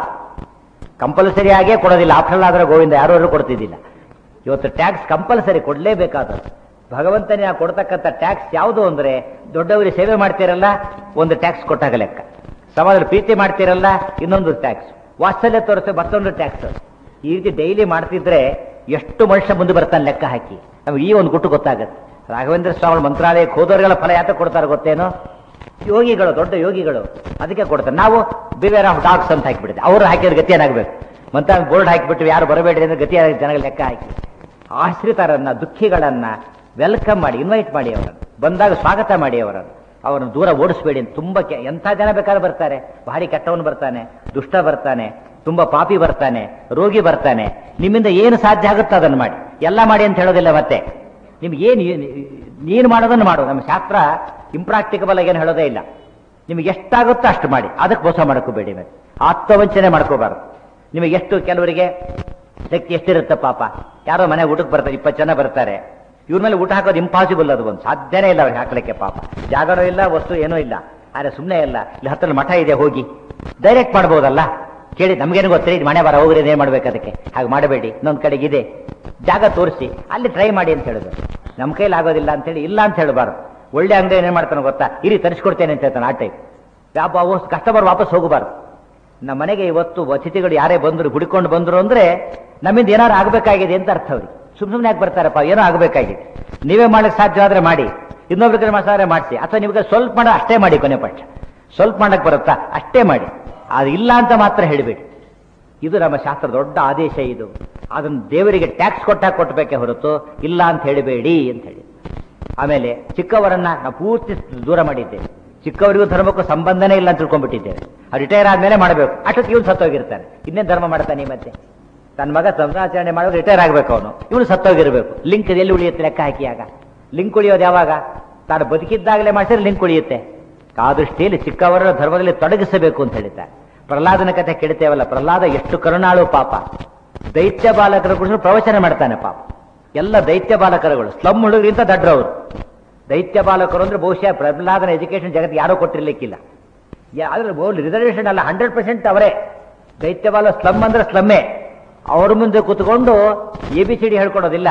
ಕಂಪಲ್ಸರಿ ಆಗೇ ಕೊಡೋದಿಲ್ಲ ಆಪ್ಷನಲ್ ಆದ್ರೆ ಗೋವಿಂದ ಯಾರು ಕೊಡ್ತಿದ್ದಿಲ್ಲ ಇವತ್ತು ಟ್ಯಾಕ್ಸ್ ಕಂಪಲ್ಸರಿ ಕೊಡಲೇಬೇಕಾದದ್ದು ಭಗವಂತನೇ ಆ ಕೊಡ್ತಕ್ಕಂಥ ಟ್ಯಾಕ್ಸ್ ಯಾವುದು ಅಂದ್ರೆ ದೊಡ್ಡವರಿಗೆ ಸೇವೆ ಮಾಡ್ತೀರಲ್ಲ ಒಂದು ಟ್ಯಾಕ್ಸ್ ಕೊಟ್ಟಾಗ ಲೆಕ್ಕ ಸಮಾಜದಲ್ಲಿ ಪ್ರೀತಿ ಮಾಡ್ತೀರಲ್ಲ ಇನ್ನೊಂದು ಟ್ಯಾಕ್ಸ್ ವಾತ್ಸಲ್ಯ ತೋರಿಸಿ ಮತ್ತೊಂದು ಟ್ಯಾಕ್ಸ್ ಈ ರೀತಿ ಡೈಲಿ ಮಾಡ್ತಿದ್ರೆ ಎಷ್ಟು ಮನುಷ್ಯ ಮುಂದೆ ಬರ್ತಾನೆ ಲೆಕ್ಕ ಹಾಕಿ ನಮ್ಗೆ ಈ ಒಂದು ಗುಟ್ಟು ಗೊತ್ತಾಗತ್ತೆ ರಾಘವೇಂದ್ರ ಸ್ವಾಮಿ ಮಂತ್ರಾಲಯಕ್ಕೆ ಹೋದವರಿಗೆಲ್ಲ ಫಲ ಯಾತ ಕೊಡ್ತಾರೆ ಗೊತ್ತೇನೋ ಯೋಗಿಗಳು ದೊಡ್ಡ ಯೋಗಿಗಳು ಅದಕ್ಕೆ ಕೊಡ್ತಾರೆ ನಾವು ಬಿವೇರ್ ಆಫ್ ಡಾಗ್ಸ್ ಅಂತ ಹಾಕಿಬಿಡ್ತೀವಿ ಅವರು ಹಾಕಿದ್ರೆ ಗತಿ ಏನಾಗಬೇಕು ಮಂತ್ರ ಬೋರ್ಡ್ ಹಾಕಿಬಿಟ್ಟು ಯಾರು ಬರಬೇಡಿ ಅಂದ್ರೆ ಗತಿ ಜನಗಳ ಲೆಕ್ಕ ಹಾಕಿ ಆಶ್ರಿತರನ್ನ ದುಃಖಿಗಳನ್ನ ವೆಲ್ಕಮ್ ಮಾಡಿ ಇನ್ವೈಟ್ ಮಾಡಿ ಅವರನ್ನು ಬಂದಾಗ ಸ್ವಾಗತ ಮಾಡಿ ಅವರನ್ನು ಅವರನ್ನು ದೂರ ಓಡಿಸ್ಬೇಡಿ ಅಂತ ತುಂಬಾ ಕೆ- ಎಂಥ ಜನ ಬೇಕಾದ್ರೂ ಬರ್ತಾರೆ ಭಾರಿ ಕೆಟ್ಟವನು ಬರ್ತಾನೆ ದುಷ್ಟ ಬರ್ತಾನೆ ತುಂಬಾ ಪಾಪಿ ಬರ್ತಾನೆ ರೋಗಿ ಬರ್ತಾನೆ ನಿಮ್ಮಿಂದ ಏನು ಸಾಧ್ಯ ಆಗುತ್ತೋ ಅದನ್ನು ಮಾಡಿ ಎಲ್ಲ ಮಾಡಿ ಅಂತ ಹೇಳೋದಿಲ್ಲ ಮತ್ತೆ ನಿಮ್ಗೆ ಏನು ನೀನು ಮಾಡೋದನ್ನು ಮಾಡು ನಮ್ಮ ಶಾಸ್ತ್ರ ಇಂಪ್ರಾಕ್ಟಿಕಬಲ್ ಆಗಿ ಏನು ಹೇಳೋದೇ ಇಲ್ಲ ನಿಮಗೆ ಎಷ್ಟಾಗುತ್ತೋ ಅಷ್ಟು ಮಾಡಿ ಅದಕ್ಕೆ ಮೋಸ ಮಾಡ್ಕೋಬೇಡಿ ಮತ್ತೆ ಆತ್ಮವಂಚನೆ ಮಾಡ್ಕೋಬಾರ್ದು ನಿಮಗೆ ಎಷ್ಟು ಕೆಲವರಿಗೆ ಶಕ್ತಿ ಎಷ್ಟಿರುತ್ತೆ ಪಾಪ ಯಾರೋ ಮನೆ ಊಟಕ್ಕೆ ಬರ್ತಾರೆ ಇಪ್ಪತ್ತು ಜನ ಬರ್ತಾರೆ ಇವ್ರ ಮೇಲೆ ಊಟ ಹಾಕೋದು ಇಂಪಾಸಿಬಲ್ ಅದು ಒಂದು ಸಾಧ್ಯನೇ ಇಲ್ಲ ಅವ್ರಿಗೆ ಹಾಕ್ಲಿಕ್ಕೆ ಪಾಪ ಜಾಗನೂ ಇಲ್ಲ ವಸ್ತು ಏನೂ ಇಲ್ಲ ಆದ್ರೆ ಸುಮ್ಮನೆ ಇಲ್ಲ ಇಲ್ಲಿ ಹತ್ತಿರ ಮಠ ಇದೆ ಹೋಗಿ ಡೈರೆಕ್ಟ್ ಮಾಡ್ಬೋದಲ್ಲ ಕೇಳಿ ನಮ್ಗೇನು ಗೊತ್ತಿರಿ ಇದು ಮನೆ ಬರ ಹೋಗ್ರಿ ಏನ್ ಮಾಡ್ಬೇಕು ಅದಕ್ಕೆ ಹಾಗೆ ಮಾಡಬೇಡಿ ಇನ್ನೊಂದ್ ಕಡೆಗೆ ಇದೆ ಜಾಗ ತೋರಿಸಿ ಅಲ್ಲಿ ಟ್ರೈ ಮಾಡಿ ಅಂತ ಹೇಳಿದ್ರು ನಮ್ಮ ಕೈಲಿ ಆಗೋದಿಲ್ಲ ಅಂತೇಳಿ ಇಲ್ಲ ಅಂತ ಹೇಳಬಾರ್ದು ಒಳ್ಳೆ ಅಂಗಡಿ ಏನ್ ಮಾಡ್ತಾನೆ ಗೊತ್ತಾ ಇರಿ ತರಿಸ್ಕೊಡ್ತೇನೆ ಅಂತ ಹೇಳ್ತಾನೆ ಆ ಟೈಪ್ ವ್ಯಾಪ ಕಸ್ಟಮರ್ ವಾಪಸ್ ಹೋಗಬಾರ್ದು ನಮ್ಮ ಮನೆಗೆ ಇವತ್ತು ಅತಿಥಿಗಳು ಯಾರೇ ಬಂದ್ರು ಹುಡುಕೊಂಡು ಬಂದ್ರು ಅಂದ್ರೆ ನಮ್ಮಿಂದ ಏನಾರು ಆಗಬೇಕಾಗಿದೆ ಅಂತ ಅರ್ಥ ಅವ್ರಿಗೆ ಸುಮ್ ಸುಮ್ಮನೆ ಯಾಕೆ ಬರ್ತಾರಪ್ಪ ಏನೋ ಆಗಬೇಕಾಗಿದೆ ನೀವೇ ಮಾಡಕ್ಕೆ ಸಾಧ್ಯ ಆದ್ರೆ ಮಾಡಿ ಇನ್ನೊಬ್ರಿಗೆ ಮಾಡಿಸಾದ್ರೆ ಮಾಡಿಸಿ ಅಥವಾ ನಿಮಗೆ ಸ್ವಲ್ಪ ಮಾಡೋ ಅಷ್ಟೇ ಮಾಡಿ ಕೊನೆ ಪಕ್ಷ ಸ್ವಲ್ಪ ಮಾಡಕ್ ಬರುತ್ತಾ ಅಷ್ಟೇ ಮಾಡಿ ಅದು ಇಲ್ಲ ಅಂತ ಮಾತ್ರ ಹೇಳಬೇಡಿ ಇದು ನಮ್ಮ ಶಾಸ್ತ್ರ ದೊಡ್ಡ ಆದೇಶ ಇದು ಅದನ್ನು ದೇವರಿಗೆ ಟ್ಯಾಕ್ಸ್ ಕೊಟ್ಟಾಗ ಕೊಟ್ಟಬೇಕೆ ಹೊರತು ಇಲ್ಲ ಅಂತ ಹೇಳಬೇಡಿ ಅಂತ ಹೇಳಿ ಆಮೇಲೆ ಚಿಕ್ಕವರನ್ನ ನಾವು ಪೂರ್ತಿ ದೂರ ಮಾಡಿದ್ದೇವೆ ಚಿಕ್ಕವರಿಗೂ ಧರ್ಮಕ್ಕೂ ಸಂಬಂಧನೇ ಇಲ್ಲ ಅಂತ ತಿಳ್ಕೊಂಡ್ಬಿಟ್ಟಿದ್ದೇವೆ ಆ ರಿಟೈರ್ ಆದ್ಮೇಲೆ ಮಾಡಬೇಕು ಅಷ್ಟೊತ್ತಿಗೆ ಇವನು ಸತ್ತೋಗಿರ್ತಾನೆ ಇನ್ನೇನು ಧರ್ಮ ಮಾಡ್ತಾನೆ ಈ ಮಧ್ಯೆ ತನ್ನ ಮಗ ಸಂಸಾಚರಣೆ ಮಾಡೋದು ರಿಟೈರ್ ಆಗ್ಬೇಕು ಅವನು ಇವನು ಸತ್ತೋಗಿರ್ಬೇಕು ಲಿಂಕ್ ಎಲ್ಲಿ ಉಳಿಯುತ್ತೆ ಲೆಕ್ಕ ಹಾಕಿ ಆಗ ಲಿಂಕ್ ಉಳಿಯೋದು ಯಾವಾಗ ತಾನು ಬದುಕಿದ್ದಾಗಲೇ ಮಾಡಿಸಿದ್ರೆ ಲಿಂಕ್ ಉಳಿಯುತ್ತೆ ಆ ದೃಷ್ಟಿಯಲ್ಲಿ ಚಿಕ್ಕವರ ಧರ್ಮದಲ್ಲಿ ತೊಡಗಿಸಬೇಕು ಅಂತ ಹೇಳ್ತಾರೆ ಪ್ರಹ್ಲಾದನ ಕಥೆ ಕೇಳ್ತೇವಲ್ಲ ಪ್ರಹ್ಲಾದ ಎಷ್ಟು ಕರುಣಾಳು ಪಾಪ ದೈತ್ಯ ಬಾಲಕರ ಕುರಿತು ಪ್ರವಚನ ಮಾಡ್ತಾನೆ ಪಾಪ ಎಲ್ಲ ದೈತ್ಯ ಬಾಲಕರುಗಳು ಸ್ಲಮ್ ಹುಡುಗರಿಂದ ದಡ್ರವರು ದೈತ್ಯ ಬಾಲಕರು ಅಂದ್ರೆ ಬಹುಶಃ ಪ್ರಹ್ಲಾದನ ಎಜುಕೇಶನ್ ಜಗತ್ತು ಯಾರೂ ಕೊಟ್ಟಿರ್ಲಿಕ್ಕಿಲ್ಲ ಯಾ- ಆದ್ರೆ ರಿಸರ್ವೇಶನ್ ಅಲ್ಲ ಹಂಡ್ರೆಡ್ ಪರ್ಸೆಂಟ್ ಅವರೇ ದೈತ್ಯ ಬಾಲ ಸ್ಲಮ್ ಅಂದ್ರೆ ಸ್ಲಮ್ಮೇ ಅವ್ರ ಮುಂದೆ ಕೂತ್ಕೊಂಡು ಎ ಬಿ ಸಿ ಡಿ ಹೇಳ್ಕೊಡೋದಿಲ್ಲ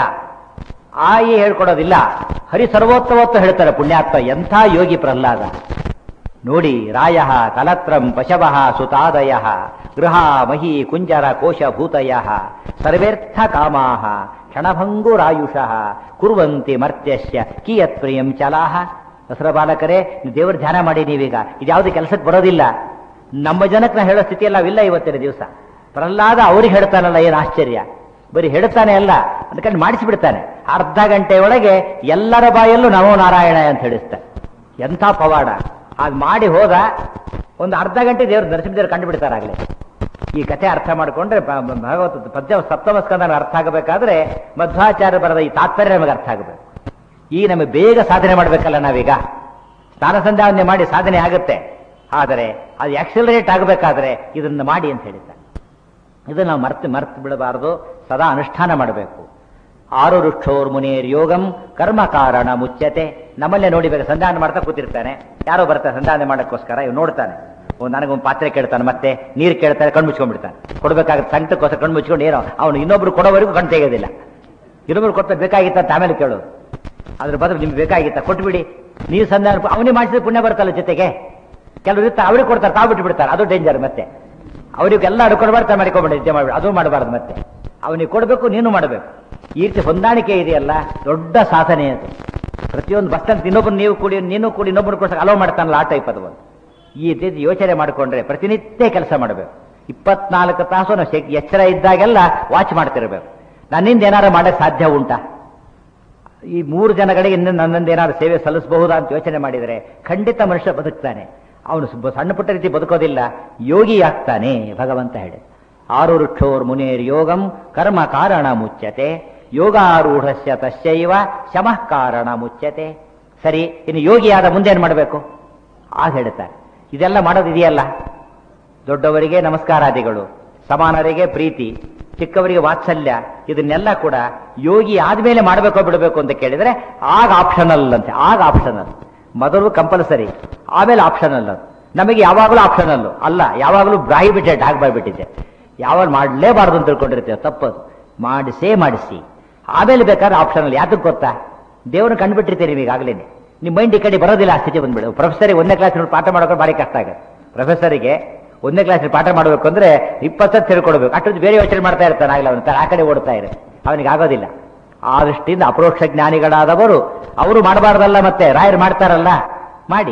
ಆ ಇ ಹೇಳ್ಕೊಡೋದಿಲ್ಲ ಹರಿ ಸರ್ವೋತ್ತಮತ್ವ ಹೇಳ್ತಾರೆ ಪುಣ್ಯಾತ್ಮ ಎಂಥ ಯೋಗಿ ಪ್ರಹ್ಲಾದ ನೋಡಿ ರಾಯ ಕಲತ್ರಂ ಪಶವ ಸುತಾದಯ ಗೃಹ ಮಹಿ ಕುಂಜರ ಕೋಶಭೂತಯ ಸರ್ವೇರ್ಥ ಕಾಮಾ ಕ್ಷಣಭಂಗುರಾಯುಷ ಕುರುವಂತಿ ಮರ್ತ್ಯಸ್ಯ ಕಿಯತ್ ಪ್ರಿಯಂ ಚಲಾಹ ದಸರಾ ಬಾಲಕರೇ ನೀವು ದೇವರ ಧ್ಯಾನ ಮಾಡಿ ನೀವೀಗ ಇದ್ಯಾವುದು ಕೆಲಸಕ್ಕೆ ಬರೋದಿಲ್ಲ ನಮ್ಮ ಜನಕ್ಕೆ ನಾ ಹೇಳೋ ಸ್ಥಿತಿ ಎಲ್ಲ ಇಲ್ಲ ಇವತ್ತಿನ ದಿವಸ ಪ್ರಹ್ಲಾದ ಅವ್ರಿಗೆ ಹೇಳ್ತಾನಲ್ಲ ಏನು ಆಶ್ಚರ್ಯ ಬರೀ ಹೇಳ್ತಾನೆ ಅಲ್ಲ ಅದಕ್ಕೆ ಮಾಡಿಸಿಬಿಡ್ತಾನೆ ಅರ್ಧ ಗಂಟೆ ಒಳಗೆ ಎಲ್ಲರ ಬಾಯಲ್ಲೂ ನಮೋ ನಾರಾಯಣ ಅಂತ ಹೇಳಿಸ್ತಾನೆ ಎಂಥ ಪವಾಡ ಅದು ಮಾಡಿ ಹೋದ ಒಂದು ಅರ್ಧ ಗಂಟೆ ದೇವರು ನರಸಿಂಹದೇವರು ಕಂಡುಬಿಡ್ತಾರಾಗಲೇ ಈ ಕಥೆ ಅರ್ಥ ಮಾಡಿಕೊಂಡ್ರೆ ಭ- ಭ- ಭಾಗವತ ಪದ್ಯ ಸಪ್ತಮ ಸ್ಕಂದನ ಅರ್ಥ ಆಗಬೇಕಾದ್ರೆ ಮಧ್ವಾಚಾರ್ಯ ಬರದ ಈ ತಾತ್ಪರ್ಯ ನಮಗೆ ಅರ್ಥ ಆಗಬೇಕು ಈ ನಮಗೆ ಬೇಗ ಸಾಧನೆ ಮಾಡಬೇಕಲ್ಲ ನಾವೀಗ ಸ್ನಾನ ಸಂಧ್ಯಾವನೆ ಮಾಡಿ ಸಾಧನೆ ಆಗುತ್ತೆ ಆದರೆ ಅದು ಆಕ್ಸಿಲರೇಟ್ ಆಗಬೇಕಾದ್ರೆ ಇದನ್ನು ಮಾಡಿ ಅಂತ ಹೇಳಿದ್ದಾರೆ ಇದು ನಾವು ಮರ್ತು ಮರ್ತು ಬಿಡಬಾರದು ಸದಾ ಅನುಷ್ಠಾನ ಮಾಡಬೇಕು ಆರು ರುಕ್ಷೋರ್ ಮುನೇರ್ ಯೋಗಂ ಕರ್ಮ ಕಾರಣ ಮುಚ್ಚತೆ ನಮ್ಮಲ್ಲೇ ನೋಡಿಬೇಕು ಸಂಧಾನ ಮಾಡ್ತಾ ಕೂತಿರ್ತಾನೆ ಯಾರೋ ಬರ್ತಾರೆ ಸಂಧಾನ ಮಾಡೋಕ್ಕೋಸ್ಕರ ಇವ್ ನೋಡ್ತಾನೆ ಓ ನನಗೊಂದು ಪಾತ್ರೆ ಕೇಳ್ತಾನೆ ಮತ್ತೆ ನೀರು ಕೇಳ್ತಾನೆ ಕಣ್ಣು ಮುಚ್ಕೊಂಡ್ಬಿಡ್ತಾನೆ ಕೊಡ್ಬೇಕಾಗುತ್ತೆ ಸಂಕಟಕ್ಕೋಸ್ಕರ ಕಣ್ಣು ಮುಚ್ಕೊಂಡು ಏನೋ ಅವನು ಇನ್ನೊಬ್ರು ಕೊಡೋವರೆಗೂ ಕಣ್ಣು ತೆಗೆಯೋದಿಲ್ಲ ಇನ್ನೊಬ್ರು ಕೊಟ್ಟ ಬೇಕಾಗಿತ್ತ ಅಂತ ಆಮೇಲೆ ಕೇಳೋದು ಅದ್ರ ಬದಲು ನಿಮ್ಗೆ ಬೇಕಾಗಿತ್ತ ಕೊಟ್ಬಿಡಿ ನೀವು ಸಂಧಾನ ಅವನಿಗೆ ಮಾಡಿಸಿದ್ರೆ ಪುಣ್ಯ ಬರ್ತಲ್ಲ ಜೊತೆಗೆ ಕೆಲವರು ಇರ್ತಾರೆ ಅವ್ರಿಗೆ ಕೊಡ್ತಾರೆ ತಾವು ಬಿಟ್ಟು ಬಿಡ್ತಾರೆ ಅದು ಡೇಂಜರ್ ಮತ್ತೆ ಅವರಿಗೆಲ್ಲ ಅಡ್ಕೊಂಡು ಬರ್ತಾರೆ ಮಾಡಿಕೊಂಡ್ಬಿಡಿ ನಿದ್ದೆ ಮಾಡ್ಬಿಡಿ ಅದು ಮಾಡಬಾರ್ದು ಮತ್ತೆ ಅವನಿಗೆ ಕೊಡಬೇಕು ನೀನು ಮಾಡಬೇಕು ಈ ರೀತಿ ಹೊಂದಾಣಿಕೆ ಇದೆಯಲ್ಲ ದೊಡ್ಡ ಸಾಧನೆ ಅದು ಪ್ರತಿಯೊಂದು ಬಸ್ ಸ್ಟ್ಯಾಂಡ್ ಇನ್ನೊಬ್ಬರು ನೀವು ಕೂಡಿ ನೀನು ಕೂಡಿ ಇನ್ನೊಬ್ಬರು ಕೊಡ್ಸಕ್ಕೆ ಅಲೋ ಮಾಡ್ತಾನಲ್ಲ ಆ ಟೈಪ್ ಅದು ಒಂದು ಈ ರೀತಿ ಯೋಚನೆ ಮಾಡಿಕೊಂಡ್ರೆ ಪ್ರತಿನಿತ್ಯ ಕೆಲಸ ಮಾಡಬೇಕು ಇಪ್ಪತ್ನಾಲ್ಕು ತಾಸು ನಾವು ಶಕ್- ಎಚ್ಚರ ಇದ್ದಾಗೆಲ್ಲ ವಾಚ್ ಮಾಡ್ತಿರ್ಬೇಕು ನನ್ನಿಂದ ಏನಾರು ಮಾಡಕ್ಕೆ ಸಾಧ್ಯ ಉಂಟಾ ಈ ಮೂರು ಜನಗಳಿಗೆ ಇನ್ನು ನನ್ನಿಂದ ಏನಾದ್ರು ಸೇವೆ ಸಲ್ಲಿಸಬಹುದಾ ಅಂತ ಯೋಚನೆ ಮಾಡಿದರೆ ಖಂಡಿತ ಮನುಷ್ಯ ಬದುಕ್ತಾನೆ ಅವನು ಸುಬ್ಬ- ಸಣ್ಣ ಪುಟ್ಟ ರೀತಿ ಬದುಕೋದಿಲ್ಲ ಯೋಗಿ ಆಗ್ತಾನೆ ಭಗವಂತ ಹೇಳಿ ಆರು ವೃಕ್ಷೋರ್ ಮುನೇರ್ ಯೋಗಂ ಕರ್ಮ ಕಾರಣ ಮುಚ್ಯತೆ ಯೋಗಾರೂಢಸ್ಯ ತಸ್ಯೈವ ಶಮಃ ಕಾರಣ ಮುಚ್ಯತೆ ಸರಿ ಇನ್ನು ಯೋಗಿಯಾದ ಮುಂದೆ ಏನು ಮಾಡಬೇಕು ಆಗ ಹೇಳ್ತಾರೆ ಇದೆಲ್ಲ ಮಾಡೋದಿದೆಯಲ್ಲ ದೊಡ್ಡವರಿಗೆ ನಮಸ್ಕಾರಾದಿಗಳು ಸಮಾನರಿಗೆ ಪ್ರೀತಿ ಚಿಕ್ಕವರಿಗೆ ವಾತ್ಸಲ್ಯ ಇದನ್ನೆಲ್ಲ ಕೂಡ ಯೋಗಿ ಆದ್ಮೇಲೆ ಮಾಡಬೇಕೋ ಬಿಡಬೇಕು ಅಂತ ಕೇಳಿದ್ರೆ ಆಗ ಆಪ್ಷನಲ್ ಅಂತೆ ಆಗ ಆಪ್ಷನಲ್ ಮೊದಲು ಕಂಪಲ್ಸರಿ ಆಮೇಲೆ ಆಪ್ಷನಲ್ ಅದು ನಮಗೆ ಯಾವಾಗಲೂ ಆಪ್ಷನಲ್ ಅಲ್ಲ ಯಾವಾಗಲೂ ಬ್ರಾಹಿ ಬಿಟ್ಟೆ ಡಾಗ್ ಬಾಯ್ಬಿಟ್ಟಿದೆ ಯಾವಾಗ ಮಾಡಲೇಬಾರ್ದು ಅಂತ ತಿಳ್ಕೊಂಡಿರ್ತೇವೆ ತಪ್ಪದು ಮಾಡಿಸೇ ಮಾಡಿಸಿ ಆಮೇಲೆ ಬೇಕಾದ್ರೆ ಆಪ್ಷನಲ್ ಯಾತಕ್ಕೆ ಗೊತ್ತಾ ದೇವ್ರನ್ನ ಕಂಡುಬಿಟ್ಟಿರ್ತೀರಿ ನೀವು ಈಗಾಗಲೇ ನಿಮ್ಮ ಮೈಂಡ್ ಈ ಕಡೆ ಬರೋದಿಲ್ಲ ಆ ಸ್ಥಿತಿ ಬಂದ್ಬಿಡು ಪ್ರೊಫೆಸರಿಗೆ ಒಂದನೇ ಕ್ಲಾಸ್ ಪಾಠ ಮಾಡೋಕೆ ಭಾರಿ ಕಷ್ಟ ಆಗುತ್ತೆ ಪ್ರೊಫೆಸರಿಗೆ ಒಂದನೇ ಕ್ಲಾಸ್ ಪಾಠ ಮಾಡಬೇಕು ಅಂದ್ರೆ ಇಪ್ಪತ್ತು ತಿಳ್ಕೊಡ್ಬೇಕು ಅಷ್ಟೊಂದು ಬೇರೆ ಯೋಚನೆ ಮಾಡ್ತಾ ಇರ್ತಾನೆ ಆಗಲ್ಲ ಅವನು ಆ ಕಡೆ ಓಡ್ತಾ ಇರ ಅವನಿಗೆ ಆಗೋದಿಲ್ಲ ಆ ದೃಷ್ಟಿಯಿಂದ ಅಪರೋಕ್ಷ ಜ್ಞಾನಿಗಳಾದವರು ಅವರು ಮಾಡಬಾರ್ದಲ್ಲ ಮತ್ತೆ ರಾಯರು ಮಾಡ್ತಾರಲ್ಲ ಮಾಡಿ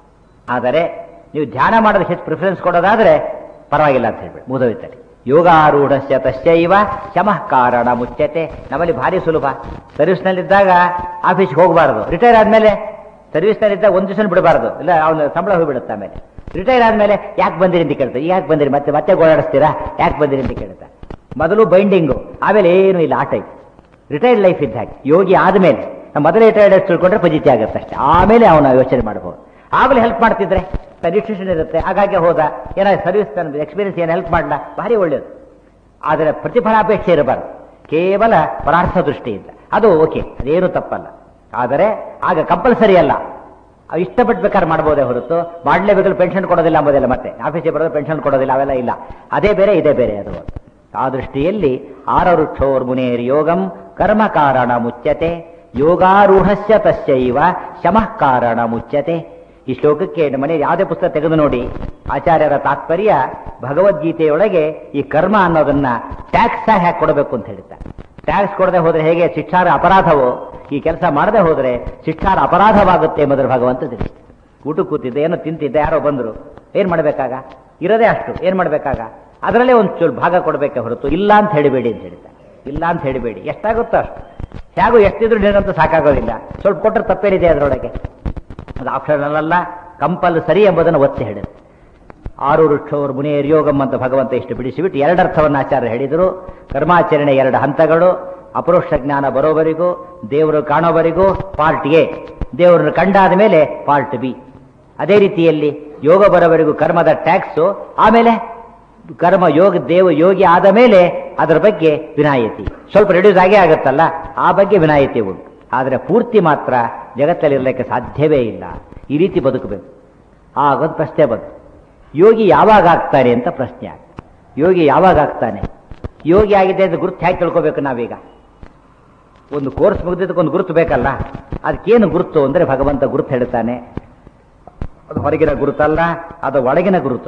ಆದರೆ ನೀವು ಧ್ಯಾನ ಮಾಡೋದಕ್ಕೆ ಹೆಚ್ಚು ಪ್ರಿಫರೆನ್ಸ್ ಕೊಡೋದಾದ್ರೆ ಪರವಾಗಿಲ್ಲ ಅಂತ ಹೇಳ್ಬಿಡಿ ಮುದವಿತಲ್ಲಿ ಯೋಗಾರೂಢಸ್ಯ ತಶ್ಚೈವ ಶಮಃ ಕಾರಣ ಮುಚ್ಚತೆ ನಮ್ಮಲ್ಲಿ ಭಾರಿ ಸುಲಭ ಸರ್ವಿಸ್ನಲ್ಲಿದ್ದಾಗ ಆಫೀಸ್ಗೆ ಹೋಗಬಾರ್ದು ರಿಟೈರ್ ಆದ್ಮೇಲೆ ಸರ್ವಿಸ್ನಲ್ಲಿದ್ದಾಗ ಒಂದು ದಿವಸ ಬಿಡಬಾರ್ದು ಇಲ್ಲ ಅವನು ಸಂಬಳ ಹೋಗಿಬಿಡುತ್ತೆ ಆಮೇಲೆ ರಿಟೈರ್ ಆದ್ಮೇಲೆ ಯಾಕೆ ಬಂದಿರಿ ಅಂತ ಕೇಳ್ತಾರೆ ಯಾಕೆ ಬಂದಿರಿ ಮತ್ತೆ ಮತ್ತೆ ಗೋಳಾಡಿಸ್ತೀರಾ ಯಾಕೆ ಬಂದಿರಿ ಅಂತ ಕೇಳ್ತಾರೆ ಮೊದಲು ಬೈಂಡಿಂಗು ಆಮೇಲೆ ಏನು ಇಲ್ಲ ಆ ಟೈಪ್ ರಿಟೈರ್ಡ್ ಲೈಫ್ ಇದ್ದ ಹಾಗೆ ಯೋಗಿ ಆದಮೇಲೆ ಮೊದಲೇ ರಿಟೈರ್ಡ್ ತಿಳ್ಕೊಂಡ್ರೆ ಫಜಿತಿ ಆಗುತ್ತೆ ಅಷ್ಟೇ ಆಮೇಲೆ ಅವನು ಯೋಚನೆ ಮಾಡಬಹುದು ಆಗಲೇ ಹೆಲ್ಪ್ ಮಾಡ್ತಿದ್ರೆ ರಿಜಿಸ್ಟ್ರೇಷನ್ ಇರುತ್ತೆ ಹಾಗಾಗಿ ಹೋದ ಏನಾದ್ರು ಸರ್ವಿಸ್ ತನ್ನ ಎಕ್ಸ್ಪೀರಿಯನ್ಸ್ ಏನು ಹೆಲ್ಪ್ ಮಾಡಲ್ಲ ಭಾರಿ ಒಳ್ಳೆಯದು ಆದರೆ ಪ್ರತಿಫಲಾಪೇಕ್ಷೆ ಇರಬಾರ್ದು ಕೇವಲ ಪರಾರ್ಥ ದೃಷ್ಟಿಯಿಂದ ಅದು ಓಕೆ ಅದೇನು ತಪ್ಪಲ್ಲ ಆದರೆ ಆಗ ಕಂಪಲ್ಸರಿ ಅಲ್ಲ ಅವು ಇಷ್ಟಪಟ್ಟು ಬೇಕಾದ್ರೆ ಮಾಡ್ಬೋದೇ ಹೊರತು ಮಾಡಲೇಬೇಕಾದ್ರೆ ಪೆನ್ಷನ್ ಕೊಡೋದಿಲ್ಲ ಅಂಬೋದಿಲ್ಲ ಮತ್ತೆ ಆಫೀಸಿಗೆ ಬರೋದು ಪೆನ್ಷನ್ ಕೊಡೋದಿಲ್ಲ ಅವೆಲ್ಲ ಇಲ್ಲ ಅದೇ ಬೇರೆ ಇದೇ ಬೇರೆ ಅದು ಆ ದೃಷ್ಟಿಯಲ್ಲಿ ಆರವೃಕ್ಷೋರ್ ಮುನೇರ್ ಯೋಗಂ ಕರ್ಮ ಕಾರಣ ಮುಚ್ಯತೆ ಯೋಗಾರೂಢಸ್ಯ ತಸ್ಯೈವ ಶಮಃ ಕಾರಣ ಮುಚ್ಯತೆ ಈ ಶ್ಲೋಕಕ್ಕೆ ಮನೆ ಯಾವುದೇ ಪುಸ್ತಕ ತೆಗೆದು ನೋಡಿ ಆಚಾರ್ಯರ ತಾತ್ಪರ್ಯ ಭಗವದ್ಗೀತೆಯೊಳಗೆ ಈ ಕರ್ಮ ಅನ್ನೋದನ್ನ ಟ್ಯಾಕ್ಸ್ ಹ್ಯಾಕ್ ಕೊಡಬೇಕು ಅಂತ ಹೇಳ್ತಾರೆ ಟ್ಯಾಕ್ಸ್ ಕೊಡದೆ ಹೋದ್ರೆ ಹೇಗೆ ಶಿಕ್ಷಾರ ಅಪರಾಧವೋ ಈ ಕೆಲಸ ಮಾಡದೆ ಹೋದ್ರೆ ಶಿಕ್ಷಾರ ಅಪರಾಧವಾಗುತ್ತೆ ಎಂಬುದರ ಭಗವಂತ ತಿಳಿಸ್ತಾರೆ ಊಟ ಕೂತಿದ್ದೆ ಏನೋ ತಿಂತಿದ್ದೆ ಯಾರೋ ಬಂದರು ಏನ್ ಮಾಡಬೇಕಾಗ ಇರೋದೇ ಅಷ್ಟು ಏನ್ ಮಾಡಬೇಕಾಗ ಅದರಲ್ಲೇ ಒಂದು ಚೂರು ಭಾಗ ಕೊಡಬೇಕೆ ಹೊರತು ಇಲ್ಲ ಅಂತ ಹೇಳಿಬೇಡಿ ಅಂತ ಹೇಳ್ತಾರೆ ಇಲ್ಲ ಅಂತ ಹೇಳಿಬೇಡಿ ಎಷ್ಟಾಗುತ್ತೋ ಅಷ್ಟು ಹೇಗೂ ಎಷ್ಟಿದ್ರು ನೀರಂತೂ ಸಾಕಾಗೋದಿಲ್ಲ ಸ್ವಲ್ಪ ಕೊಟ್ಟರೆ ತಪ್ಪೇನಿದೆ ಅದರೊಳಗೆ ಅದು ಆಪ್ಷನಲ್ ಅಲ್ಲ ಕಂಪಲ್ಸರಿ ಎಂಬುದನ್ನು ಒತ್ತಿ ಹೇಳಿದ್ರು ಆರು ವೃಕ್ಷವರು ಮುನಿಯರ್ ಯೋಗಂ ಅಂತ ಭಗವಂತ ಇಷ್ಟು ಬಿಡಿಸಿಬಿಟ್ಟು ಎರಡರ್ಥವನ್ನು ಆಚಾರ್ಯ ಹೇಳಿದರು ಕರ್ಮಾಚರಣೆ ಎರಡು ಹಂತಗಳು ಅಪರೋಕ್ಷ ಜ್ಞಾನ ಬರೋವರೆಗೂ ದೇವರು ಕಾಣೋವರೆಗೂ ಪಾರ್ಟ್ ಎ ದೇವರನ್ನು ಕಂಡಾದ ಮೇಲೆ ಪಾರ್ಟ್ ಬಿ ಅದೇ ರೀತಿಯಲ್ಲಿ ಯೋಗ ಬರೋವರೆಗೂ ಕರ್ಮದ ಟ್ಯಾಕ್ಸು ಆಮೇಲೆ ಕರ್ಮ ಯೋಗ ದೇವ ಯೋಗಿ ಆದ ಮೇಲೆ ಅದರ ಬಗ್ಗೆ ವಿನಾಯಿತಿ ಸ್ವಲ್ಪ ರೆಡ್ಯೂಸ್ ಆಗೇ ಆಗುತ್ತಲ್ಲ ಆ ಬಗ್ಗೆ ವಿನಾಯಿತಿ ಉಂಟು ಆದರೆ ಪೂರ್ತಿ ಮಾತ್ರ ಜಗತ್ತಲ್ಲಿ ಇರಲಿಕ್ಕೆ ಸಾಧ್ಯವೇ ಇಲ್ಲ ಈ ರೀತಿ ಬದುಕಬೇಕು ಆಗೊಂದು ಪ್ರಶ್ನೆ ಬಂತು ಯೋಗಿ ಯಾವಾಗ ಆಗ್ತಾನೆ ಅಂತ ಪ್ರಶ್ನೆ ಆಗ ಯೋಗಿ ಯಾವಾಗ ಆಗ್ತಾನೆ ಯೋಗಿ ಆಗಿದೆ ಅಂತ ಗುರುತು ಹೇಗೆ ತಿಳ್ಕೋಬೇಕು ನಾವೀಗ ಒಂದು ಕೋರ್ಸ್ ಮುಗಿದಿದ್ದಕ್ಕೆ ಒಂದು ಗುರುತು ಬೇಕಲ್ಲ ಅದಕ್ಕೇನು ಗುರುತು ಅಂದರೆ ಭಗವಂತ ಗುರುತು ಹೇಳ್ತಾನೆ ಅದು ಹೊರಗಿನ ಗುರುತಲ್ಲ ಅದು ಒಳಗಿನ ಗುರುತು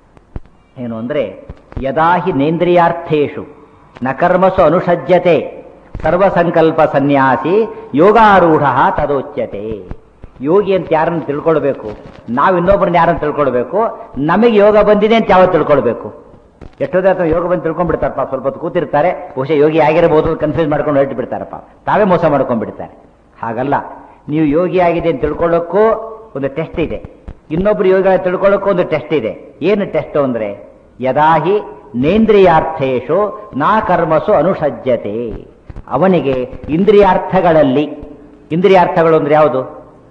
ಏನು ಅಂದರೆ ಯದಾಹಿ ನೇಂದ್ರಿಯಾರ್ಥೇಶು ನ ಕರ್ಮಸು ಅನುಷಜ್ಯತೆ ಸರ್ವಸಂಕಲ್ಪ ಸನ್ಯಾಸಿ ಯೋಗಾರೂಢ ತದೋಚ್ಯತೆ ಯೋಗಿ ಅಂತ ಯಾರನ್ನು ತಿಳ್ಕೊಳ್ಬೇಕು ನಾವು ಇನ್ನೊಬ್ಬರನ್ನ ಯಾರನ್ನು ತಿಳ್ಕೊಳ್ಬೇಕು ನಮಗೆ ಯೋಗ ಬಂದಿದೆ ಅಂತ ಯಾವತ್ತು ತಿಳ್ಕೊಳ್ಬೇಕು ಎಷ್ಟೋದೇ ಅಥವಾ ಯೋಗ ಬಂದು ತಿಳ್ಕೊಂಡ್ಬಿಡ್ತಾರಪ್ಪ ಸ್ವಲ್ಪ ಹೊತ್ತು ಕೂತಿರ್ತಾರೆ ಬಹುಶಃ ಯೋಗಿ ಆಗಿರಬಹುದು ಕನ್ಫ್ಯೂಸ್ ಮಾಡ್ಕೊಂಡು ಹೊರಟು ಬಿಡ್ತಾರಪ್ಪ ತಾವೇ ಮೋಸ ಮಾಡ್ಕೊಂಡ್ಬಿಡ್ತಾರೆ ಹಾಗಲ್ಲ ನೀವು ಯೋಗಿ ಆಗಿದೆ ಅಂತ ತಿಳ್ಕೊಳ್ಳೋಕ್ಕೂ ಒಂದು ಟೆಸ್ಟ್ ಇದೆ ಇನ್ನೊಬ್ರು ಯೋಗ ತಿಳ್ಕೊಳ್ಳೋಕ್ಕೂ ಒಂದು ಟೆಸ್ಟ್ ಇದೆ ಏನು ಟೆಸ್ಟ್ ಅಂದ್ರೆ ಯದಾಹಿ ನೇಂದ್ರಿಯಾರ್ಥೇಶು ನಾ ಕರ್ಮಸು ಅನುಷಜ್ಯತೆ ಅವನಿಗೆ ಇಂದ್ರಿಯಾರ್ಥಗಳಲ್ಲಿ ಇಂದ್ರಿಯಾರ್ಥಗಳು ಅಂದ್ರೆ ಯಾವುದು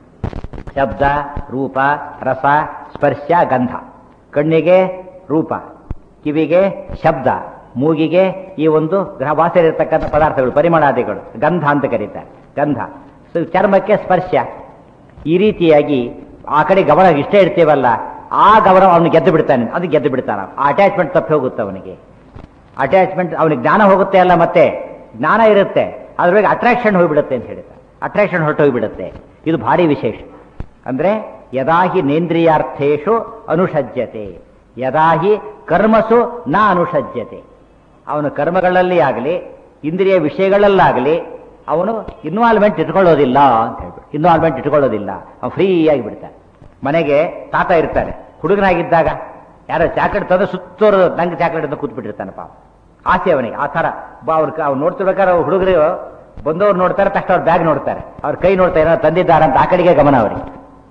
ಶಬ್ದ ರೂಪ ರಸ ಸ್ಪರ್ಶ ಗಂಧ ಕಣ್ಣಿಗೆ ರೂಪ ಕಿವಿಗೆ ಶಬ್ದ ಮೂಗಿಗೆ ಈ ಒಂದು ಗ್ರಹ ವಾಸರಿರ್ತಕ್ಕಂಥ ಪದಾರ್ಥಗಳು ಪರಿಮಳಾದಿಗಳು ಗಂಧ ಅಂತ ಕರೀತಾರೆ ಗಂಧ ಸೊ ಚರ್ಮಕ್ಕೆ ಸ್ಪರ್ಶ ಈ ರೀತಿಯಾಗಿ ಆ ಕಡೆ ಗಮನ ಇಷ್ಟೇ ಇಡ್ತೀವಲ್ಲ ಆ ಗಮನ ಅವನು ಗೆದ್ದು ಬಿಡ್ತಾನೆ ಅದು ಗೆದ್ದು ಬಿಡ್ತಾನ ಆ ಅಟ್ಯಾಚ್ಮೆಂಟ್ ತಪ್ಪಿ ಹೋಗುತ್ತೆ ಅವನಿಗೆ ಅಟ್ಯಾಚ್ಮೆಂಟ್ ಅವನಿಗೆ ಜ್ಞಾನ ಹೋಗುತ್ತೆ ಅಲ್ಲ ಮತ್ತೆ ಜ್ಞಾನ ಇರುತ್ತೆ ಅದ್ರೊಳಗೆ ಅಟ್ರಾಕ್ಷನ್ ಹೋಗ್ಬಿಡುತ್ತೆ ಅಂತ ಹೇಳ್ತಾರೆ ಅಟ್ರಾಕ್ಷನ್ ಹೊರಟೋಗ್ಬಿಡುತ್ತೆ ಇದು ಭಾರಿ ವಿಶೇಷ ಅಂದ್ರೆ ಯದಾಹಿ ನೇಂದ್ರಿಯಾರ್ಥೇಶು ಅನುಷಜ್ಯತೆ ಯದಾಹಿ ಕರ್ಮಸು ನ ಅನುಷಜ್ಯತೆ ಅವನು ಕರ್ಮಗಳಲ್ಲಿ ಆಗಲಿ ಇಂದ್ರಿಯ ವಿಷಯಗಳಲ್ಲಾಗಲಿ ಅವನು ಇನ್ವಾಲ್ವ್ಮೆಂಟ್ ಇಟ್ಕೊಳ್ಳೋದಿಲ್ಲ ಅಂತ ಹೇಳ್ಬಿಟ್ಟು ಇನ್ವಾಲ್ವ್ಮೆಂಟ್ ಇಟ್ಕೊಳ್ಳೋದಿಲ್ಲ ಅವನು ಫ್ರೀ ಆಗಿ ಬಿಡ್ತಾನೆ ಮನೆಗೆ ತಾತ ಇರ್ತಾರೆ ಹುಡುಗನಾಗಿದ್ದಾಗ ಯಾರೋ ಚಾಕ್ಲೇಟ್ ತಂದ್ರೆ ಸುತ್ತೋರು ನಂಗೆ ಚಾಕ್ಲೇಟ್ ಅಂತ ಕೂತ್ಬಿಟ್ಟಿರ್ತಾನೆ ಪಾಪ ಆಸೆ ಅವನಿಗೆ ಆ ಥರ ಬಾ ಅವ್ರು ಅವ್ರು ನೋಡ್ತಿರ್ಬೇಕಾದ್ರೆ ಹುಡುಗರು ಬಂದವ್ರು ನೋಡ್ತಾರೆ ತಕ್ಷಣ ಅವ್ರ ಬ್ಯಾಗ್ ನೋಡ್ತಾರೆ ಅವ್ರ ಕೈ ನೋಡ್ತಾರೆ ಏನೋ ತಂದಿದ್ದಾರೆ ಅಂತ ಆ ಕಡೆಗೆ ಗಮನ ಅವರಿಗೆ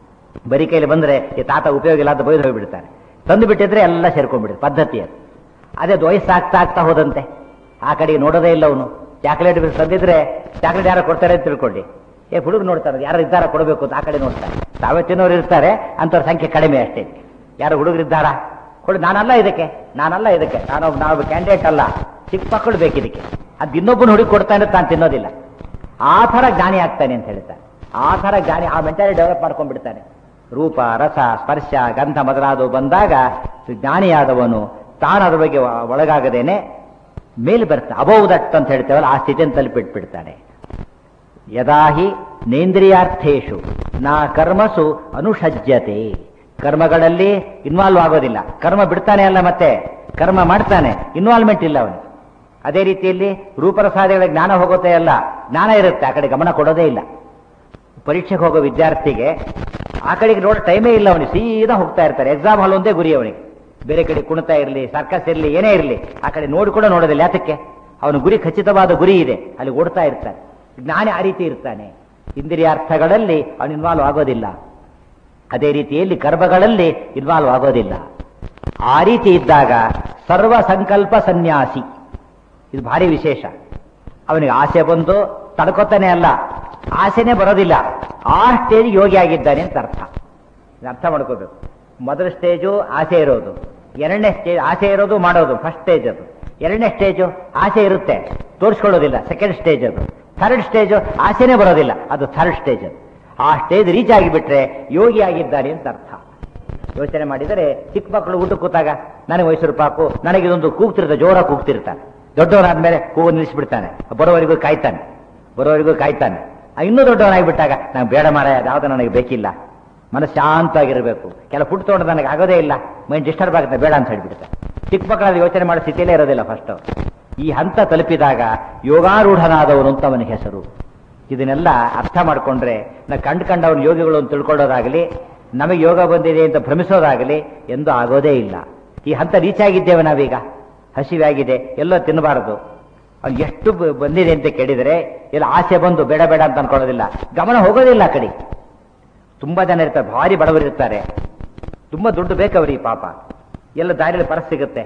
ಬರೀ ಕೈಲಿ ಬಂದ್ರೆ ಈ ತಾತ ಉಪಯೋಗ ಇಲ್ಲ ಅಂತ ಬೈದು ಹೋಗ್ಬಿಡ್ತಾರೆ ತಂದು ಬಿಟ್ಟಿದ್ರೆ ಎಲ್ಲ ಸೇರ್ಕೊಂಡ್ಬಿಡುತ್ತೆ ಪದ್ಧತಿ ಅದು ಅದೇ ವಯಸ್ಸಾಗ್ತಾ ಆಗ್ತಾ ಹೋದಂತೆ ಆ ಕಡೆಗೆ ನೋಡೋದೇ ಇಲ್ಲ ಅವನು ಚಾಕ್ಲೇಟ್ ತಂದಿದ್ರೆ ಚಾಕ್ಲೇಟ್ ಯಾರೋ ಕೊಡ್ತಾರೆ ಅಂತ ತಿಳ್ಕೊಳ್ಳಿ ಏ ಹುಡುಗ ನೋಡ್ತಾರೆ ಯಾರು ಇದ್ದಾರ ಕೊಡಬೇಕು ಅಂತ ಆ ಕಡೆ ನೋಡ್ತಾರೆ ತಾವೇ ತಿನ್ನೋರು ಇರ್ತಾರೆ ಅಂಥವ್ರ ಸಂಖ್ಯೆ ಕಡಿಮೆ ಅಷ್ಟೇ ಯಾರು ಹುಡುಗರಿದ್ದಾರಾ ಕೊಡು ನಾನಲ್ಲ ಇದಕ್ಕೆ ನಾನಲ್ಲ ಇದಕ್ಕೆ ನಾನು ನಾವು ಕ್ಯಾಂಡಿಡೇಟ್ ಅಲ್ಲ ಚಿಕ್ಕ ಮಕ್ಕಳು ಬೇಕು ಇದಕ್ಕೆ ಅದು ಇನ್ನೊಬ್ಬನ ಹುಡುಗಿ ಕೊಡ್ತಾನೆ ತಾನು ತಿನ್ನೋದಿಲ್ಲ ಆ ಥರ ಜ್ಞಾನಿ ಆಗ್ತಾನೆ ಅಂತ ಹೇಳ್ತಾನೆ ಆ ಥರ ಜ್ಞಾನಿ ಆ ಮೆಂಟಾಲಿಟಿ ಡೆವಲಪ್ ಮಾಡ್ಕೊಂಡ್ಬಿಡ್ತಾನೆ ರೂಪ ರಸ ಸ್ಪರ್ಶ ಗಂಧ ಮೊದಲಾದವು ಬಂದಾಗ ಜ್ಞಾನಿಯಾದವನು ತಾನು ಅದ್ರ ಬಗ್ಗೆ ಒಳಗಾಗದೇನೆ ಮೇಲೆ ಬರ್ತಾನೆ ಅಬೌವ್ ದಟ್ ಅಂತ ಹೇಳ್ತೇವಲ್ಲ ಆ ಸ್ಥಿತಿಯನ್ನು ತಲುಪಿಟ್ಬಿಡ್ತಾನೆ ಯದಾಹಿ ನೇಂದ್ರಿಯಾರ್ಥೇಶು ನಾ ಕರ್ಮಸು ಅನುಷಜ್ಯತೆ ಕರ್ಮಗಳಲ್ಲಿ ಇನ್ವಾಲ್ವ್ ಆಗೋದಿಲ್ಲ ಕರ್ಮ ಬಿಡ್ತಾನೆ ಅಲ್ಲ ಮತ್ತೆ ಕರ್ಮ ಮಾಡ್ತಾನೆ ಇನ್ವಾಲ್ವ್ಮೆಂಟ್ ಇಲ್ಲ ಅವನು ಅದೇ ರೀತಿಯಲ್ಲಿ ರೂಪರಸಾದಿಗಳ ಜ್ಞಾನ ಹೋಗೋದೇ ಅಲ್ಲ ಜ್ಞಾನ ಇರುತ್ತೆ ಆ ಕಡೆ ಗಮನ ಕೊಡೋದೇ ಇಲ್ಲ ಪರೀಕ್ಷೆಗೆ ಹೋಗೋ ವಿದ್ಯಾರ್ಥಿಗೆ ಆ ಕಡೆಗೆ ನೋಡೋ ಟೈಮೇ ಇಲ್ಲ ಅವನಿಗೆ ಸೀದಾ ಹೋಗ್ತಾ ಇರ್ತಾರೆ ಎಕ್ಸಾಮ್ ಹಾಲ್ ಒಂದೇ ಗುರಿ ಅವನಿಗೆ ಬೇರೆ ಕಡೆ ಕುಣಿತಾ ಇರಲಿ ಸರ್ಕಸ್ ಇರಲಿ ಏನೇ ಇರಲಿ ಆ ಕಡೆ ನೋಡಿ ಕೂಡ ನೋಡೋದಿಲ್ಲ ಯಾತಕ್ಕೆ ಅವನ ಗುರಿ ಖಚಿತವಾದ ಗುರಿ ಇದೆ ಅಲ್ಲಿ ಓಡ್ತಾ ಇರ್ತಾನೆ ಜ್ಞಾನಿ ಆ ರೀತಿ ಇರ್ತಾನೆ ಇಂದ್ರಿಯಾರ್ಥಗಳಲ್ಲಿ ಅವನು ಇನ್ವಾಲ್ವ್ ಆಗೋದಿಲ್ಲ ಅದೇ ರೀತಿಯಲ್ಲಿ ಕರ್ಮಗಳಲ್ಲಿ ಇನ್ವಾಲ್ವ್ ಆಗೋದಿಲ್ಲ ಆ ರೀತಿ ಇದ್ದಾಗ ಸರ್ವ ಸಂಕಲ್ಪ ಸನ್ಯಾಸಿ ಇದು ಭಾರಿ ವಿಶೇಷ ಅವನಿಗೆ ಆಸೆ ಬಂದು ತಡ್ಕೊತಾನೆ ಅಲ್ಲ ಆಸೆನೇ ಬರೋದಿಲ್ಲ ಆ ಸ್ಟೇಜ್ ಯೋಗಿ ಆಗಿದ್ದಾನೆ ಅಂತ ಅರ್ಥ ಇದು ಅರ್ಥ ಮಾಡ್ಕೋಬೇಕು ಮೊದಲ ಸ್ಟೇಜು ಆಸೆ ಇರೋದು ಎರಡನೇ ಸ್ಟೇಜ್ ಆಸೆ ಇರೋದು ಮಾಡೋದು ಫಸ್ಟ್ ಸ್ಟೇಜ್ ಅದು ಎರಡನೇ ಸ್ಟೇಜು ಆಸೆ ಇರುತ್ತೆ ತೋರಿಸ್ಕೊಳ್ಳೋದಿಲ್ಲ ಸೆಕೆಂಡ್ ಸ್ಟೇಜ್ ಅದು ಥರ್ಡ್ ಸ್ಟೇಜು ಆಸೆನೇ ಬರೋದಿಲ್ಲ ಅದು ಥರ್ಡ್ ಸ್ಟೇಜ್ ಅದು ಆ ಸ್ಟೇಜ್ ರೀಚ್ ಆಗಿಬಿಟ್ರೆ ಯೋಗಿ ಆಗಿದ್ದಾನೆ ಅಂತ ಅರ್ಥ ಯೋಚನೆ ಮಾಡಿದರೆ ಚಿಕ್ಕ ಮಕ್ಕಳು ಊಟ ಕೂತಾಗ ನನಗೆ ಮೈಸೂರು ಪಾಕು ನನಗಿದೊಂದು ಕೂಗ್ತಿರ್ತಾರೆ ಜೋರಾಗಿ ಕೂಗ್ತಿರ್ತಾನೆ ದೊಡ್ಡವನಾದ್ಮೇಲೆ ಕೂಗು ನಿಲ್ಲಿಸ್ಬಿಡ್ತಾನೆ ಬರೋವರೆಗೂ ಕಾಯ್ತಾನೆ ಬರೋವರೆಗೂ ಕಾಯ್ತಾನೆ ಆ ಇನ್ನೂ ದೊಡ್ಡವನಾಗಿಬಿಟ್ಟಾಗ ನಾನು ಬೇಡ ಮಾರ ಯಾವುದು ನನಗೆ ಬೇಕಿಲ್ಲ ಮನಸ್ಸು ಶಾಂತವಾಗಿರಬೇಕು ಕೆಲ ಫುಡ್ ತೊಗೊಂಡು ನನಗೆ ಆಗೋದೇ ಇಲ್ಲ ಮೈಂಡ್ ಡಿಸ್ಟರ್ಬ್ ಆಗುತ್ತೆ ಬೇಡ ಅಂತ ಹೇಳ್ಬಿಡ್ತಾರೆ ಚಿಕ್ಕ ಮಕ್ಕಳಲ್ಲಿ ಯೋಚನೆ ಮಾಡೋ ಸ್ಥಿತಿಯಲ್ಲೇ ಇರೋದಿಲ್ಲ ಫಸ್ಟ್ ಈ ಹಂತ ತಲುಪಿದಾಗ ಯೋಗಾರೂಢನಾದವನು ಅಂತ ಅವನ ಹೆಸರು ಇದನ್ನೆಲ್ಲ ಅರ್ಥ ಮಾಡಿಕೊಂಡ್ರೆ ನಾ ಕಂಡು ಕಂಡವನ ಯೋಗಿಗಳು ಅಂತ ತಿಳ್ಕೊಳ್ಳೋದಾಗಲಿ ನಮಗೆ ಯೋಗ ಬಂದಿದೆ ಅಂತ ಭ್ರಮಿಸೋದಾಗಲಿ ಎಂದು ಆಗೋದೇ ಇಲ್ಲ ಈ ಹಂತ ರೀಚ್ ಆಗಿದ್ದೇವೆ ನಾವೀಗ ಹಸಿವಾಗಿದೆ ಎಲ್ಲೋ ತಿನ್ನಬಾರದು ಅವ್ನು ಎಷ್ಟು ಬ- ಬಂದಿದೆ ಅಂತ ಕೇಳಿದರೆ ಇಲ್ಲ ಆಸೆ ಬಂದು ಬೇಡ ಬೇಡ ಅಂತ ಅನ್ಕೊಳ್ಳೋದಿಲ್ಲ ಗಮನ ಹೋಗೋದಿಲ್ಲ ಆ ಕಡೆ ತುಂಬಾ ಜನ ಇರ್ತಾರೆ ಭಾರಿ ಬಡವರು ಇರ್ತಾರೆ ತುಂಬಾ ದುಡ್ಡು ಬೇಕವ್ರಿಗೆ ಪಾಪ ಎಲ್ಲ ದಾರಿಯಲ್ಲಿ ಪರಸ್ ಸಿಗುತ್ತೆ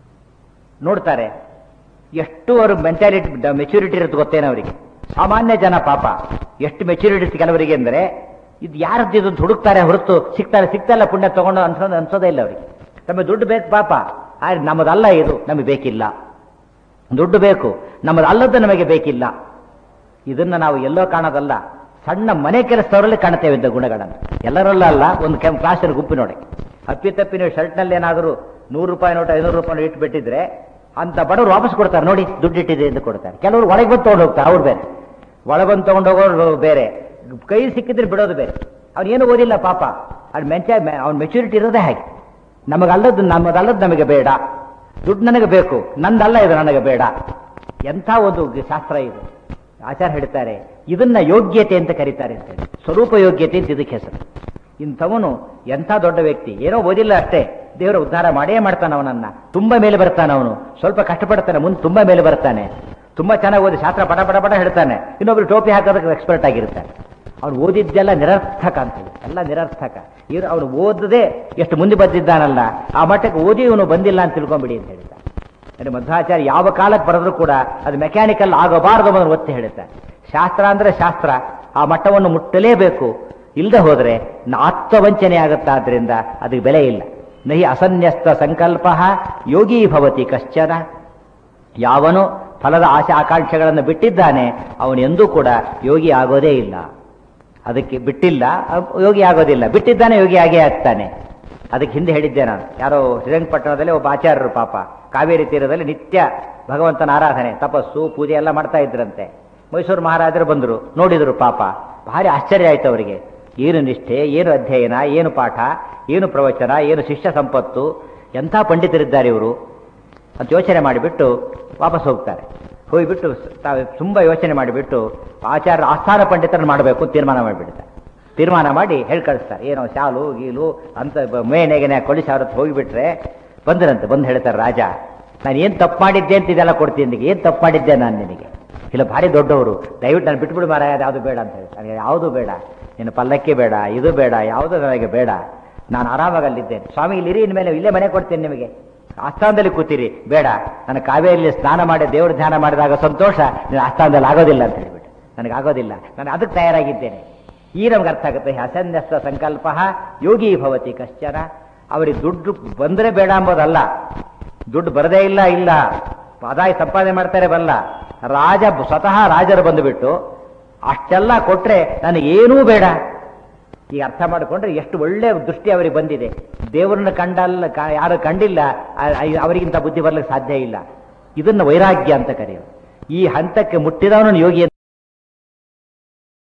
ನೋಡ್ತಾರೆ ಎಷ್ಟು ಅವ್ರ ಮೆಂಟಾಲಿಟಿ ಮೆಚುರಿಟಿ ಇರುತ್ತೆ ಗೊತ್ತೇನೋ ಅವರಿಗೆ ಸಾಮಾನ್ಯ ಜನ ಪಾಪ ಎಷ್ಟು ಮೆಚುರಿಟಿ ಕೆಲವರಿಗೆ ಅಂದರೆ ಇದು ಯಾರದ್ದು ಇದು ಅಂತ ಹುಡುಕ್ತಾರೆ ಹೊರತು ಸಿಗ್ತಾರೆ ಸಿಗ್ತಲ್ಲ ಪುಣ್ಯ ತಗೊಂಡು ಅನ್ಸೋದು ಅನ್ಸೋದೇ ಇಲ್ಲ ಅವರಿಗೆ ನಮಗೆ ದುಡ್ಡು ಬೇಕು ಪಾಪ ಆದ್ರೆ ನಮ್ಮದಲ್ಲ ಇದು ನಮಗೆ ಬೇಕಿಲ್ಲ ದುಡ್ಡು ಬೇಕು ನಮ್ಮದು ಅಲ್ಲದ್ದು ನಮಗೆ ಬೇಕಿಲ್ಲ ಇದನ್ನ ನಾವು ಎಲ್ಲೋ ಕಾಣೋದಲ್ಲ ಸಣ್ಣ ಮನೆ ಕೆಲಸದವರಲ್ಲಿ ಕಾಣುತ್ತೇವೆ ಇಂಥ ಗುಣಗಳನ್ನು ಎಲ್ಲರಲ್ಲ ಅಲ್ಲ ಒಂದು ಕೆಂ ಕ್ಲಾಸಿನ ಗುಂಪು ನೋಡಿ ಅಪ್ಪಿತಪ್ಪಿ ನೀವು ಶರ್ಟ್ನಲ್ಲಿ ಏನಾದರೂ ನೂರು ರೂಪಾಯಿ ನೋಟು ಐನೂರು ರೂಪಾಯಿ ನೋಟ್ ಇಟ್ಬಿಟ್ಟಿದ್ರೆ ಅಂತ ಬಡವರು ವಾಪಸ್ ಕೊಡ್ತಾರೆ ನೋಡಿ ದುಡ್ಡು ಇಟ್ಟಿದೆ ಎಂದು ಕೊಡ್ತಾರೆ ಕೆಲವರು ಒಳಗೆ ಬಂದು ತೊಗೊಂಡು ಹೋಗ್ತಾರೆ ಅವ್ರು ಬೇರೆ ಒಳಗೆ ಬಂದು ತೊಗೊಂಡು ಹೋಗೋರು ಬೇರೆ ಕೈ ಸಿಕ್ಕಿದ್ರೆ ಬಿಡೋದು ಬೇರೆ ಅವ್ನು ಏನು ಓದಿಲ್ಲ ಪಾಪ ಅದು ಮೆಂಚ ಅವ್ನ ಮೆಚುರಿಟಿ ಇರೋದೇ ಹಾಗೆ ನಮಗಲ್ಲದ್ದು ನಮ್ಮದಲ್ಲದ್ದು ನಮಗೆ ಬೇಡ ದುಡ್ಡು ನನಗೆ ಬೇಕು ನಂದಲ್ಲ ಇದು ನನಗೆ ಬೇಡ ಎಂಥ ಒಂದು ಗ- ಶಾಸ್ತ್ರ ಇದು ಆಚಾರ ಹೇಳ್ತಾರೆ ಇದನ್ನ ಯೋಗ್ಯತೆ ಅಂತ ಕರೀತಾರೆ ಅಂತ ಹೇಳಿ ಸ್ವರೂಪ ಯೋಗ್ಯತೆ ಅಂತ ಇದಕ್ಕೆ ಹೆಸರು ಇಂಥವನು ಎಂಥ ದೊಡ್ಡ ವ್ಯಕ್ತಿ ಏನೋ ಓದಿಲ್ಲ ಅಷ್ಟೇ ದೇವರ ಉದ್ಧಾರ ಮಾಡೇ ಮಾಡ್ತಾನೆ ಅವನನ್ನ ತುಂಬಾ ಮೇಲೆ ಬರ್ತಾನೆ ಅವನು ಸ್ವಲ್ಪ ಕಷ್ಟಪಡ್ತಾನೆ ಮುಂದೆ ತುಂಬಾ ಮೇಲೆ ಬರ್ತಾನೆ ತುಂಬಾ ಚೆನ್ನಾಗಿ ಓದಿ ಶಾಸ್ತ್ರ ಪಟ ಪಟ ಪಟ ಹೇಳ್ತಾನೆ ಇನ್ನೊಬ್ರು ಟೋಪಿ ಹಾಕೋದಕ್ಕೆ ಎಕ್ಸ್ಪರ್ಟ್ ಆಗಿರ್ತಾನೆ ಅವ್ನು ಓದಿದ್ದೆಲ್ಲ ನಿರರ್ಥಕ ಅಂತ ಹೇಳಿ ಎಲ್ಲ ನಿರರ್ಥಕ ಇವ್ರು ಅವನು ಓದದೆ ಎಷ್ಟು ಮುಂದೆ ಬಂದಿದ್ದಾನಲ್ಲ ಆ ಮಟ್ಟಕ್ಕೆ ಓದಿ ಇವನು ಬಂದಿಲ್ಲ ಅಂತ ತಿಳ್ಕೊಂಬಿಡಿ ಅಂತ ಹೇಳ್ತಾರೆ ಅಂದರೆ ಮಧ್ವಾಚಾರ್ಯ ಯಾವ ಕಾಲಕ್ಕೆ ಬರೆದ್ರು ಕೂಡ ಅದು ಮೆಕ್ಯಾನಿಕಲ್ ಆಗಬಾರದು ಅನ್ನೋದನ್ನು ಒತ್ತಿ ಹೇಳುತ್ತಾರೆ ಶಾಸ್ತ್ರ ಅಂದ್ರೆ ಶಾಸ್ತ್ರ ಆ ಮಟ್ಟವನ್ನು ಮುಟ್ಟಲೇಬೇಕು ಇಲ್ಲದೆ ಹೋದ್ರೆ ನ- ಆತ್ಮವಂಚನೆ ಆಗುತ್ತಾದ್ರಿಂದ ಅದಕ್ಕೆ ಬೆಲೆ ಇಲ್ಲ ನಹಿ ಅಸನ್ಯಸ್ತ ಸಂಕಲ್ಪ ಯೋಗಿ ಭವತಿ ಕಶ್ಚನ ಯಾವನು ಫಲದ ಆಶೆ ಆಕಾಂಕ್ಷೆಗಳನ್ನು ಬಿಟ್ಟಿದ್ದಾನೆ ಅವನು ಎಂದೂ ಕೂಡ ಯೋಗಿ ಆಗೋದೇ ಇಲ್ಲ ಅದಕ್ಕೆ ಬಿಟ್ಟಿಲ್ಲ ಅವ್- ಯೋಗಿ ಆಗೋದಿಲ್ಲ ಬಿಟ್ಟಿದ್ದಾನೆ ಯೋಗಿ ಆಗೇ ಆಗ್ತಾನೆ ಅದಕ್ಕೆ ಹಿಂದೆ ಹೇಳಿದ್ದೆ ನಾನು ಯಾರೋ ಶ್ರೀರಂಗಪಟ್ಟಣದಲ್ಲಿ ಒಬ್ಬ ಆಚಾರ್ಯರು ಪಾಪ ಕಾವೇರಿ ತೀರದಲ್ಲಿ ನಿತ್ಯ ಭಗವಂತನ ಆರಾಧನೆ ತಪಸ್ಸು ಪೂಜೆ ಎಲ್ಲ ಮಾಡ್ತಾ ಇದ್ರಂತೆ ಮೈಸೂರು ಮಹಾರಾಜರು ಬಂದರು ನೋಡಿದರು ಪಾಪ ಭಾರಿ ಆಶ್ಚರ್ಯ ಆಯ್ತು ಅವರಿಗೆ ಏನು ನಿಷ್ಠೆ ಏನು ಅಧ್ಯಯನ ಏನು ಪಾಠ ಏನು ಪ್ರವಚನ ಏನು ಶಿಷ್ಯ ಸಂಪತ್ತು ಎಂಥ ಪಂಡಿತರಿದ್ದಾರೆ ಇವರು ಅಂತ ಯೋಚನೆ ಮಾಡಿಬಿಟ್ಟು ವಾಪಸ್ ಹೋಗ್ತಾರೆ ಹೋಗಿಬಿಟ್ಟು ತಾವು ತುಂಬ ಯೋಚನೆ ಮಾಡಿಬಿಟ್ಟು ಆಚಾರ್ಯ ಆಸ್ಥಾನ ಪಂಡಿತರನ್ನು ಮಾಡಬೇಕು ಅಂತ ತೀರ್ಮಾನ ಮಾಡಿಬಿಡ್ತಾರೆ ತೀರ್ಮಾನ ಮಾಡಿ ಹೇಳಿ ಕಳಿಸ್ತಾರೆ ಏನೋ ಶಾಲು ಗೀಲು ಅಂತ ಬ- ಮೇನೆಗೆನೆ ಕೊಳಿಸಿ ಅವ್ರ ಹತ್ರ ಹೋಗಿಬಿಟ್ರೆ ಬಂದರಂತೆ ಬಂದು ಹೇಳ್ತಾರೆ ರಾಜ ನಾನು ಏನು ತಪ್ಪು ಮಾಡಿದ್ದೆ ಅಂತ ಇದೆಲ್ಲ ಕೊಡ್ತೀನಿ ನಿನಗೆ ಏನು ತಪ್ಪು ಮಾಡಿದ್ದೆ ನಾನು ನಿನಗೆ ಇಲ್ಲ ಭಾರಿ ದೊಡ್ಡವರು ದಯವಿಟ್ಟು ನಾನು ಬಿಟ್ಬಿಡು ಮಾರಾಯ ಯಾವುದು ಬೇಡ ಅಂತ ಹೇಳಿ ನನಗೆ ಯಾವುದು ಬೇಡ ನಿನ್ನ ಪಲ್ಲಕ್ಕಿ ಬೇಡ ಇದು ಬೇಡ ಯಾವುದು ನನಗೆ ಬೇಡ ನಾನು ಆರಾಮಾಗಿ ಅಲ್ಲಿದ್ದೇನೆ ಸ್ವಾಮಿ ಇಲ್ಲಿರಿ ಇನ್ಮೇಲೆ ಇಲ್ಲೇ ಮನೆ ಕೊಡ್ತೇನೆ ನಿಮಗೆ ಆಸ್ಥಾನದಲ್ಲಿ ಕೂತೀರಿ ಬೇಡ ನಾನು ಕಾವೇರಿಯಲ್ಲಿ ಸ್ನಾನ ಮಾಡಿ ದೇವ್ರ ಧ್ಯಾನ ಮಾಡಿದಾಗ ಸಂತೋಷ ನೀನು ಆಸ್ಥಾನದಲ್ಲಿ ಆಗೋದಿಲ್ಲ ಅಂತ ಹೇಳ್ಬಿಟ್ಟು ನನಗೆ ಆಗೋದಿಲ್ಲ ನಾನು ಅದಕ್ಕೆ ತಯಾರಾಗಿದ್ದೇನೆ ಈ ನಮ್ಗೆ ಅರ್ಥ ಆಗುತ್ತೆ ಅಸನ್ಯಸ್ತ ಸಂಕಲ್ಪ ಯೋಗಿ ಭವತಿ ಕಶ್ಚನ ಅವರಿಗೆ ದುಡ್ಡು ಬಂದರೆ ಬೇಡ ಅಂಬೋದಲ್ಲ ದುಡ್ಡು ಬರದೇ ಇಲ್ಲ ಇಲ್ಲ ಆದಾಯ ಸಂಪಾದನೆ ಮಾಡ್ತಾರೆ ಬಲ್ಲ ರಾಜ ಸ್ವತಃ ರಾಜರು ಬಂದುಬಿಟ್ಟು ಅಷ್ಟೆಲ್ಲ ಕೊಟ್ರೆ ನನಗೇನೂ ಬೇಡ ಈಗ ಅರ್ಥ ಮಾಡಿಕೊಂಡ್ರೆ ಎಷ್ಟು ಒಳ್ಳೆ ದೃಷ್ಟಿ ಅವರಿಗೆ ಬಂದಿದೆ ದೇವರನ್ನ ಕಂಡಲ್ಲ ಕ- ಯಾರು ಕಂಡಿಲ್ಲ ಆ- ಆ- ಅವರಿಗಿಂತ ಬುದ್ಧಿ ಬರ್ಲಿಕ್ಕೆ ಸಾಧ್ಯ ಇಲ್ಲ ಇದನ್ನ ವೈರಾಗ್ಯ ಅಂತ ಕರೆಯೋದು ಈ ಹಂತಕ್ಕೆ ಮುಟ್ಟಿದವನು ಯೋಗಿ ಅಂತ